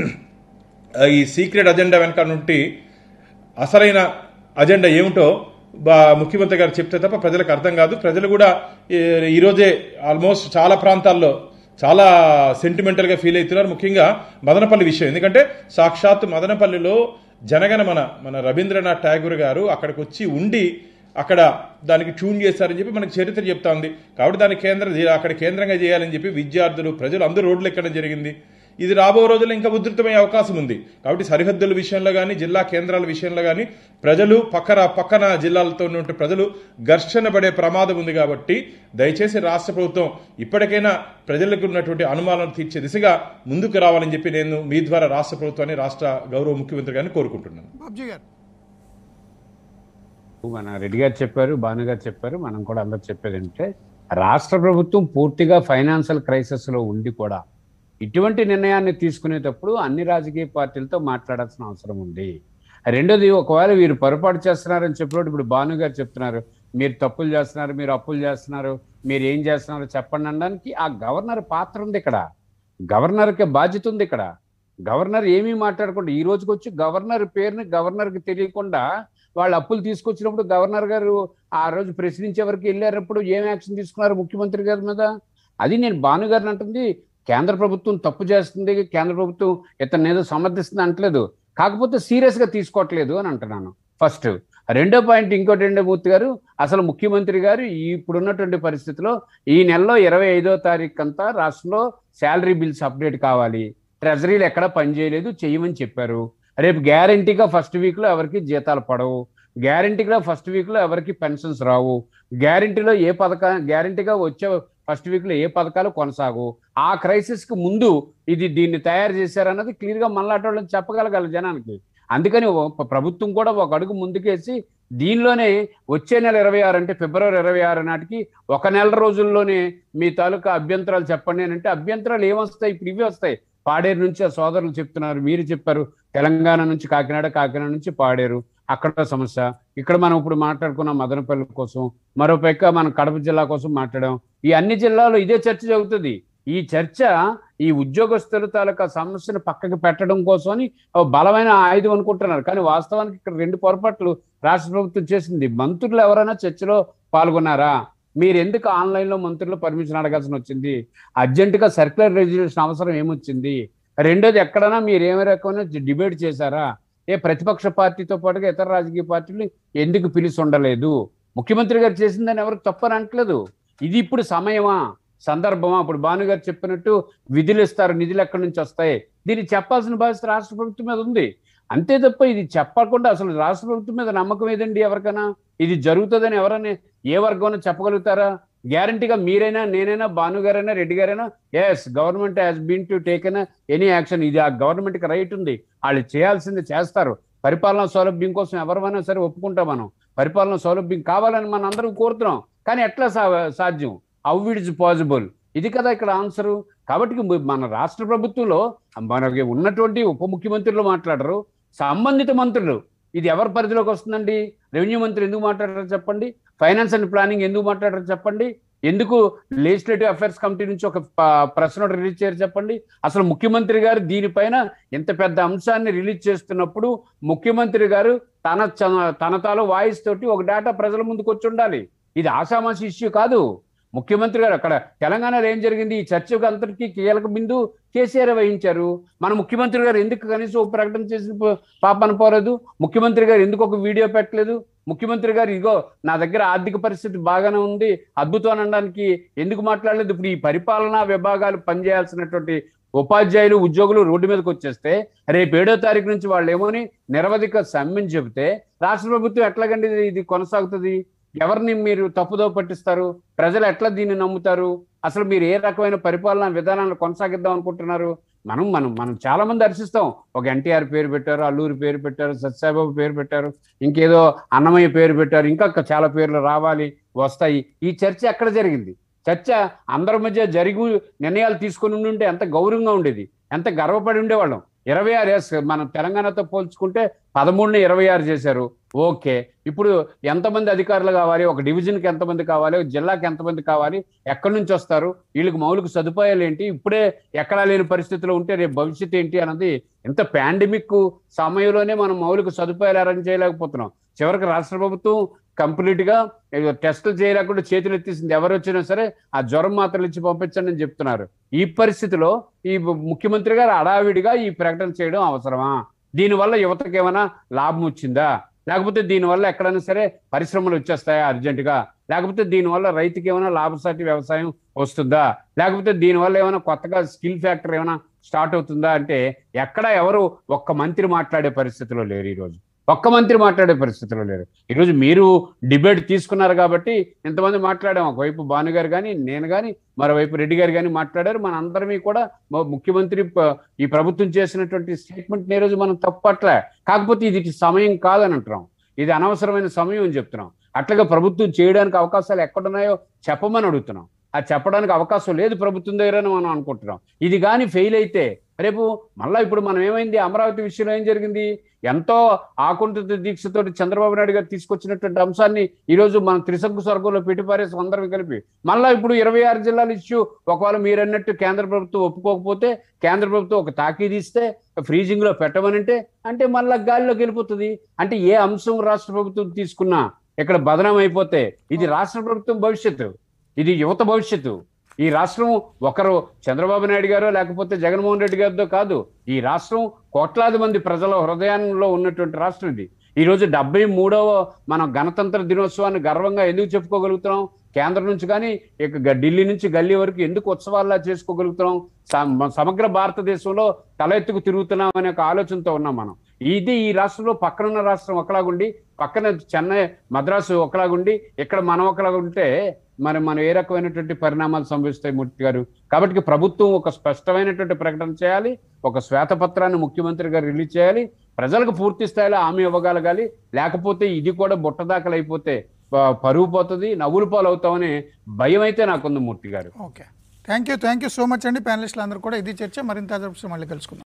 ఈ సీక్రెట్ అజెండా వెనక నుండి అసలైన అజెండా ఏమిటో బా ముఖ్యమంత్రి గారు చెప్తే తప్ప ప్రజలకు అర్థం కాదు ప్రజలు కూడా ఈ- ఈరోజే ఆల్మోస్ట్ చాలా ప్రాంతాల్లో చాలా సెంటిమెంటల్గా ఫీల్ అవుతున్నారు ముఖ్యంగా మదనపల్లి విషయం ఎందుకంటే సాక్షాత్ మదనపల్లిలో జనగణమన మన రవీంద్రనాథ్ ఠాగూర్ గారు అక్కడికి వచ్చి ఉండి అక్కడ దానికి ట్యూన్ చేశారని చెప్పి మనకి చరిత్ర చెప్తా ఉంది కాబట్టి దాని కేంద్ర అక్కడ కేంద్రంగా చేయాలని చెప్పి విద్యార్థులు ప్రజలు అందరూ రోడ్లు ఎక్కడం జరిగింది ఇది రాబో రోజుల్లో ఇంకా ఉధృతమయ్యే అవకాశం ఉంది కాబట్టి సరిహద్దుల విషయంలో కానీ జిల్లా కేంద్రాల విషయంలో కానీ ప్రజలు పక్కన పక్కన జిల్లాలతో ఉన్నటువంటి ప్రజలు ఘర్షణ పడే ప్రమాదం ఉంది కాబట్టి దయచేసి రాష్ట్ర ప్రభుత్వం ఇప్పటికైనా ప్రజలకు ఉన్నటువంటి అనుమానాలు తీర్చే దిశగా ముందుకు రావాలని చెప్పి నేను మీ ద్వారా రాష్ట్ర ప్రభుత్వాన్ని రాష్ట్ర గౌరవ ముఖ్యమంత్రి గారిని కోరుకుంటున్నాను బాబ్జీ గారు మన రెడ్డి గారు చెప్పారు భాను గారు చెప్పారు మనం కూడా అందరు చెప్పేది ఏంటంటే రాష్ట్ర ప్రభుత్వం పూర్తిగా ఫైనాన్షియల్ క్రైసిస్ లో ఉండి కూడా ఇటువంటి నిర్ణయాన్ని తీసుకునేటప్పుడు అన్ని రాజకీయ పార్టీలతో మాట్లాడాల్సిన అవసరం ఉంది రెండోది ఒకవేళ వీరు పొరపాటు చేస్తున్నారని చెప్పినప్పుడు ఇప్పుడు భాను గారు చెప్తున్నారు మీరు తప్పులు చేస్తున్నారు మీరు అప్పులు చేస్తున్నారు మీరు ఏం చేస్తున్నారు చెప్పండి అనడానికి ఆ గవర్నర్ పాత్ర ఉంది ఇక్కడ గవర్నర్కి బాధ్యత ఉంది ఇక్కడ గవర్నర్ ఏమీ మాట్లాడకుండా ఈ రోజుకి వచ్చి గవర్నర్ పేరుని గవర్నర్కి తెలియకుండా వాళ్ళు అప్పులు తీసుకొచ్చినప్పుడు గవర్నర్ గారు ఆ రోజు ప్రశ్నించే వరకు వెళ్ళారప్పుడు ఏం యాక్షన్ తీసుకున్నారు ముఖ్యమంత్రి గారి మీద అది నేను భాను గారిని అంటుంది కేంద్ర ప్రభుత్వం తప్పు చేస్తుంది కేంద్ర ప్రభుత్వం ఇతను ఏదో సమర్థిస్తుంది అంటలేదు కాకపోతే సీరియస్ గా తీసుకోవట్లేదు అని అంటున్నాను ఫస్ట్ రెండో పాయింట్ ఇంకోటి రెండో మూర్తి గారు అసలు ముఖ్యమంత్రి గారు ఇప్పుడున్నటువంటి పరిస్థితిలో ఈ నెలలో ఇరవై ఐదో తారీఖు అంతా రాష్ట్రంలో శాలరీ బిల్స్ అప్డేట్ కావాలి ట్రెజరీలు ఎక్కడ పనిచేయలేదు చేయమని చెప్పారు రేపు గ్యారంటీగా ఫస్ట్ వీక్ లో ఎవరికి జీతాలు పడవు గ్యారంటీగా ఫస్ట్ వీక్లో ఎవరికి పెన్షన్స్ రావు గ్యారంటీలో ఏ పథకా గ్యారంటీగా వచ్చే ఫస్ట్ వీక్లో ఏ పథకాలు కొనసాగు ఆ క్రైసిస్కి ముందు ఇది దీన్ని తయారు చేశారన్నది క్లియర్గా మళ్ళాటి వాళ్ళని చెప్పగలగాలి జనానికి అందుకని ఓ- ప్రభుత్వం కూడా ఒక అడుగు ముందుకేసి దీనిలోనే వచ్చే నెల ఇరవై ఆరు అంటే ఫిబ్రవరి ఇరవై ఆరు నాటికి ఒక నెల రోజుల్లోనే మీ తాలూకా అభ్యంతరాలు చెప్పండి అని అంటే అభ్యంతరాలు ఏమొస్తాయి ఇప్పుడు ఇవి వస్తాయి పాడేరు నుంచి ఆ సోదరులు చెప్తున్నారు మీరు చెప్పారు తెలంగాణ నుంచి కాకినాడ కాకినాడ నుంచి పాడేరు అక్కడ సమస్య ఇక్కడ మనం ఇప్పుడు మాట్లాడుకున్న మదనపల్లి కోసం మరో పక్క మనం కడప జిల్లా కోసం మాట్లాడాం ఈ అన్ని జిల్లాలో ఇదే చర్చ జరుగుతుంది ఈ చర్చ ఈ ఉద్యోగస్తుల తాలూకా సమస్యను పక్కకి పెట్టడం కోసమని ఓ బలమైన ఆయుధం అనుకుంటున్నారు కానీ వాస్తవానికి ఇక్కడ రెండు పొరపాట్లు రాష్ట్ర ప్రభుత్వం చేసింది మంత్రులు ఎవరైనా చర్చలో పాల్గొన్నారా మీరు ఎందుకు ఆన్లైన్లో మంత్రులు పర్మిషన్ అడగాల్సి వచ్చింది అర్జెంటుగా సర్క్యులర్ రెజల్యూషన్ అవసరం ఏమొచ్చింది రెండోది ఎక్కడైనా మీరు ఏమి రకమైన డిబేట్ చేశారా ఏ ప్రతిపక్ష పార్టీతో పాటుగా ఇతర రాజకీయ పార్టీలు ఎందుకు పిలిచి ఉండలేదు ముఖ్యమంత్రి గారు చేసిందని ఎవరికి తప్పని అంటలేదు ఇది ఇప్పుడు సమయమా సందర్భమా ఇప్పుడు భానుగారు చెప్పినట్టు విధులు ఇస్తారు నిధులు ఎక్కడి నుంచి వస్తాయి దీన్ని చెప్పాల్సిన బాధ్యత రాష్ట్ర ప్రభుత్వం మీద ఉంది అంతే తప్ప ఇది చెప్పకుండా అసలు రాష్ట్ర ప్రభుత్వం మీద నమ్మకం ఏదండి ఎవరికైనా ఇది జరుగుతుందని ఎవరైనా ఏ వర్గం చెప్పగలుగుతారా గ్యారంటీగా మీరైనా నేనైనా భాను గారైనా రెడ్డి గారైనా yes government has been to taken any action ఇది ఆ గవర్నమెంట్కి రైట్ ఉంది వాళ్ళు చేయాల్సింది చేస్తారు పరిపాలనా సౌలభ్యం కోసం ఎవరైనా సరే ఒప్పుకుంటాం మనం పరిపాలనా సౌలభ్యం కావాలని మనం అందరం కోరుతున్నాం కానీ ఎట్లా సా- సాధ్యం హౌ ఇట్ ఇస్ పాసిబుల్ ఇది కదా ఇక్కడ ఆన్సరు కాబట్టి మన రాష్ట్ర ప్రభుత్వంలో మనకి ఉన్నటువంటి ఉప ముఖ్యమంత్రులు మాట్లాడరు సంబంధిత మంత్రులు ఇది ఎవరి పరిధిలోకి వస్తుందండి రెవెన్యూ మంత్రి ఎందుకు మాట్లాడారు చెప్పండి ఫైనాన్స్ అండ్ ప్లానింగ్ ఎందుకు మాట్లాడారు చెప్పండి ఎందుకు లెజిస్లేటివ్ అఫైర్స్ కమిటీ నుంచి ఒక ప్రెస్ నోట్ రిలీజ్ చేయరు చెప్పండి అసలు ముఖ్యమంత్రి గారు దీనిపైన ఇంత పెద్ద అంశాన్ని రిలీజ్ చేస్తున్నప్పుడు ముఖ్యమంత్రి గారు తన చ- తన తాలో వాయిస్ తోటి ఒక డేటా ప్రజల ముందుకు వచ్చి ఉండాలి ఇది ఆషామాషి ఇష్యూ కాదు ముఖ్యమంత్రి గారు అక్కడ తెలంగాణలో ఏం జరిగింది ఈ చర్చకు అంతటికీ కీలక బిందు కేసీఆర్ వహించారు మన ముఖ్యమంత్రి గారు ఎందుకు కనీసం ఒక ప్రకటన చేసిన ప- పాపన పోలేదు ముఖ్యమంత్రి గారు ఎందుకు ఒక వీడియో పెట్టలేదు ముఖ్యమంత్రి గారు ఇగో నా దగ్గర ఆర్థిక పరిస్థితి బాగానే ఉంది అద్భుతం అనడానికి ఎందుకు మాట్లాడలేదు ఇప్పుడు ఈ పరిపాలనా విభాగాలు పనిచేయాల్సినటువంటి ఉపాధ్యాయులు ఉద్యోగులు రోడ్డు మీదకి వచ్చేస్తే రేపు ఏడో తారీఖు నుంచి వాళ్ళు ఏమోని నిరవధిక సమ్మెని చెబితే రాష్ట్ర ప్రభుత్వం ఎట్లాగండి ఇది- ఇది కొనసాగుతుంది ఎవరిని మీరు తప్పుదో పట్టిస్తారు ప్రజలు ఎట్లా దీన్ని నమ్ముతారు అసలు మీరు ఏ రకమైన పరిపాలనా విధానాలను కొనసాగిద్దాం అనుకుంటున్నారు మనం మనం మనం చాలా మంది దర్శిస్తాం ఒక ఎన్టీఆర్ పేరు పెట్టారు అల్లూరి పేరు పెట్టారు సత్యసాయిబాబు పేరు పెట్టారు ఇంకేదో అన్నమయ్య పేరు పెట్టారు ఇంకా చాలా పేర్లు రావాలి వస్తాయి ఈ చర్చ ఎక్కడ జరిగింది చర్చ అందరి మధ్య జరిగి నిర్ణయాలు తీసుకుని ఉంటే ఎంత గౌరవంగా ఉండేది ఎంత గర్వపడి ఉండేవాళ్ళం ఇరవై ఆరు ఎస్ మనం తెలంగాణతో పోల్చుకుంటే పదమూడుని ఇరవై ఆరు చేశారు ఓకే ఇప్పుడు ఎంతమంది అధికారులు కావాలి ఒక డివిజన్కి ఎంతమంది కావాలి ఒక జిల్లాకి ఎంతమంది కావాలి ఎక్కడి నుంచి వస్తారు వీళ్ళకి మౌలిక సదుపాయాలు ఏంటి ఇప్పుడే ఎక్కడా లేని పరిస్థితిలో ఉంటే రేపు భవిష్యత్తు ఏంటి అన్నది ఎంత పాండమిక్ సమయంలోనే మనం మౌలిక సదుపాయాలు అరేంజ్ చేయలేకపోతున్నాం చివరికి రాష్ట్ర ప్రభుత్వం కంప్లీట్ గా ఏదో టెస్టులు చేయలేకుండా చేతులు ఎత్తేసింది ఎవరు వచ్చినా సరే ఆ జ్వరం మాత్రలు ఇచ్చి పంపించండి అని చెప్తున్నారు ఈ పరిస్థితిలో ఈ ముఖ్యమంత్రి గారు అడావిడిగా ఈ ప్రకటన చేయడం అవసరమా దీనివల్ల యువతకు ఏమైనా లాభం వచ్చిందా లేకపోతే దీనివల్ల ఎక్కడైనా సరే పరిశ్రమలు వచ్చేస్తాయా అర్జెంటుగా లేకపోతే దీనివల్ల రైతుకి ఏమైనా లాభసాటి వ్యవసాయం వస్తుందా లేకపోతే దీనివల్ల ఏమైనా కొత్తగా స్కిల్ ఫ్యాక్టరీ ఏమైనా స్టార్ట్ అవుతుందా అంటే ఎక్కడ ఎవరు ఒక్క మంత్రి మాట్లాడే పరిస్థితిలో లేరు ఈరోజు ఒక్క మంత్రి మాట్లాడే పరిస్థితిలో లేరు ఈరోజు మీరు డిబేట్ తీసుకున్నారు కాబట్టి ఇంతమంది మాట్లాడాం ఒకవైపు భాను గారు కానీ నేను కానీ మరోవైపు రెడ్డి గారు కానీ మాట్లాడారు మన అందరమీ కూడా మ- ముఖ్యమంత్రి ప- ఈ ప్రభుత్వం చేసినటువంటి స్టేట్మెంట్ ఈ రోజు మనం తప్పట్లే కాకపోతే ఇది ఇటు సమయం కాదని అంటున్నాం ఇది అనవసరమైన సమయం అని చెప్తున్నాం అట్లాగే ప్రభుత్వం చేయడానికి అవకాశాలు ఎక్కడున్నాయో చెప్పమని అడుగుతున్నాం అది చెప్పడానికి అవకాశం లేదు ప్రభుత్వం దగ్గర అని మనం అనుకుంటున్నాం ఇది కానీ ఫెయిల్ అయితే రేపు మళ్ళీ ఇప్పుడు మనం ఏమైంది అమరావతి విషయంలో ఏం జరిగింది ఎంతో ఆకుంఠిత దీక్షతోటి చంద్రబాబు నాయుడు గారు తీసుకొచ్చినటువంటి అంశాన్ని ఈ రోజు మనం త్రిశంకు స్వర్గంలో పెట్టిపారేసి అందరం కలిపి మళ్ళీ ఇప్పుడు ఇరవై ఆరు జిల్లాల ఇష్యూ ఒకవేళ మీరు అన్నట్టు కేంద్ర ప్రభుత్వం ఒప్పుకోకపోతే కేంద్ర ప్రభుత్వం ఒక తాకీదు ఇస్తే ఫ్రీజింగ్ లో పెట్టమనంటే అంటే మళ్ళీ గాలిలోకి వెళ్ళిపోతుంది అంటే ఏ అంశం రాష్ట్ర ప్రభుత్వం తీసుకున్నా ఇక్కడ బదనం అయిపోతే ఇది రాష్ట్ర ప్రభుత్వం భవిష్యత్తు ఇది యువత భవిష్యత్తు ఈ రాష్ట్రం ఒకరు చంద్రబాబు నాయుడు గారో లేకపోతే జగన్మోహన్ రెడ్డి గారితో కాదు ఈ రాష్ట్రం కోట్లాది మంది ప్రజల హృదయాల్లో ఉన్నటువంటి రాష్ట్రం ఇది ఈ రోజు డెబ్బై మూడవ మన గణతంత్ర దినోత్సవాన్ని గర్వంగా ఎందుకు చెప్పుకోగలుగుతున్నాం కేంద్రం నుంచి కానీ ఇక గ- ఢిల్లీ నుంచి గల్లీ వరకు ఎందుకు ఉత్సవాల్లా చేసుకోగలుగుతున్నాం సమ- సమగ్ర భారతదేశంలో తల ఎత్తుకు తిరుగుతున్నాం అనే ఒక ఆలోచనతో ఉన్నాం మనం ఇది ఈ రాష్ట్రంలో పక్కనున్న రాష్ట్రం ఒకలాగుండి పక్కన చెన్నై మద్రాసు ఒకలాగుండి ఇక్కడ మనం ఒకలాగుంటే మరి మనం ఏ రకమైనటువంటి పరిణామాలు సంభవిస్తాయి మూర్తి గారు కాబట్టి ప్రభుత్వం ఒక స్పష్టమైనటువంటి ప్రకటన చేయాలి ఒక శ్వేతపత్రాన్ని ముఖ్యమంత్రి గారు రిలీజ్ చేయాలి ప్రజలకు పూర్తి స్థాయిలో హామీ ఇవ్వగలగాలి లేకపోతే ఇది కూడా బుట్టదాకలు అయిపోతే ప- పరువు పోతుంది నవ్వులు పాలు అవుతామని భయం అయితే నాకుంది మూర్తి గారు okay thank you thank you so much అండి ప్యానలిస్టులు అందరూ కూడా ఇది చర్చ మరింత మళ్ళీ కలుసుకుందాం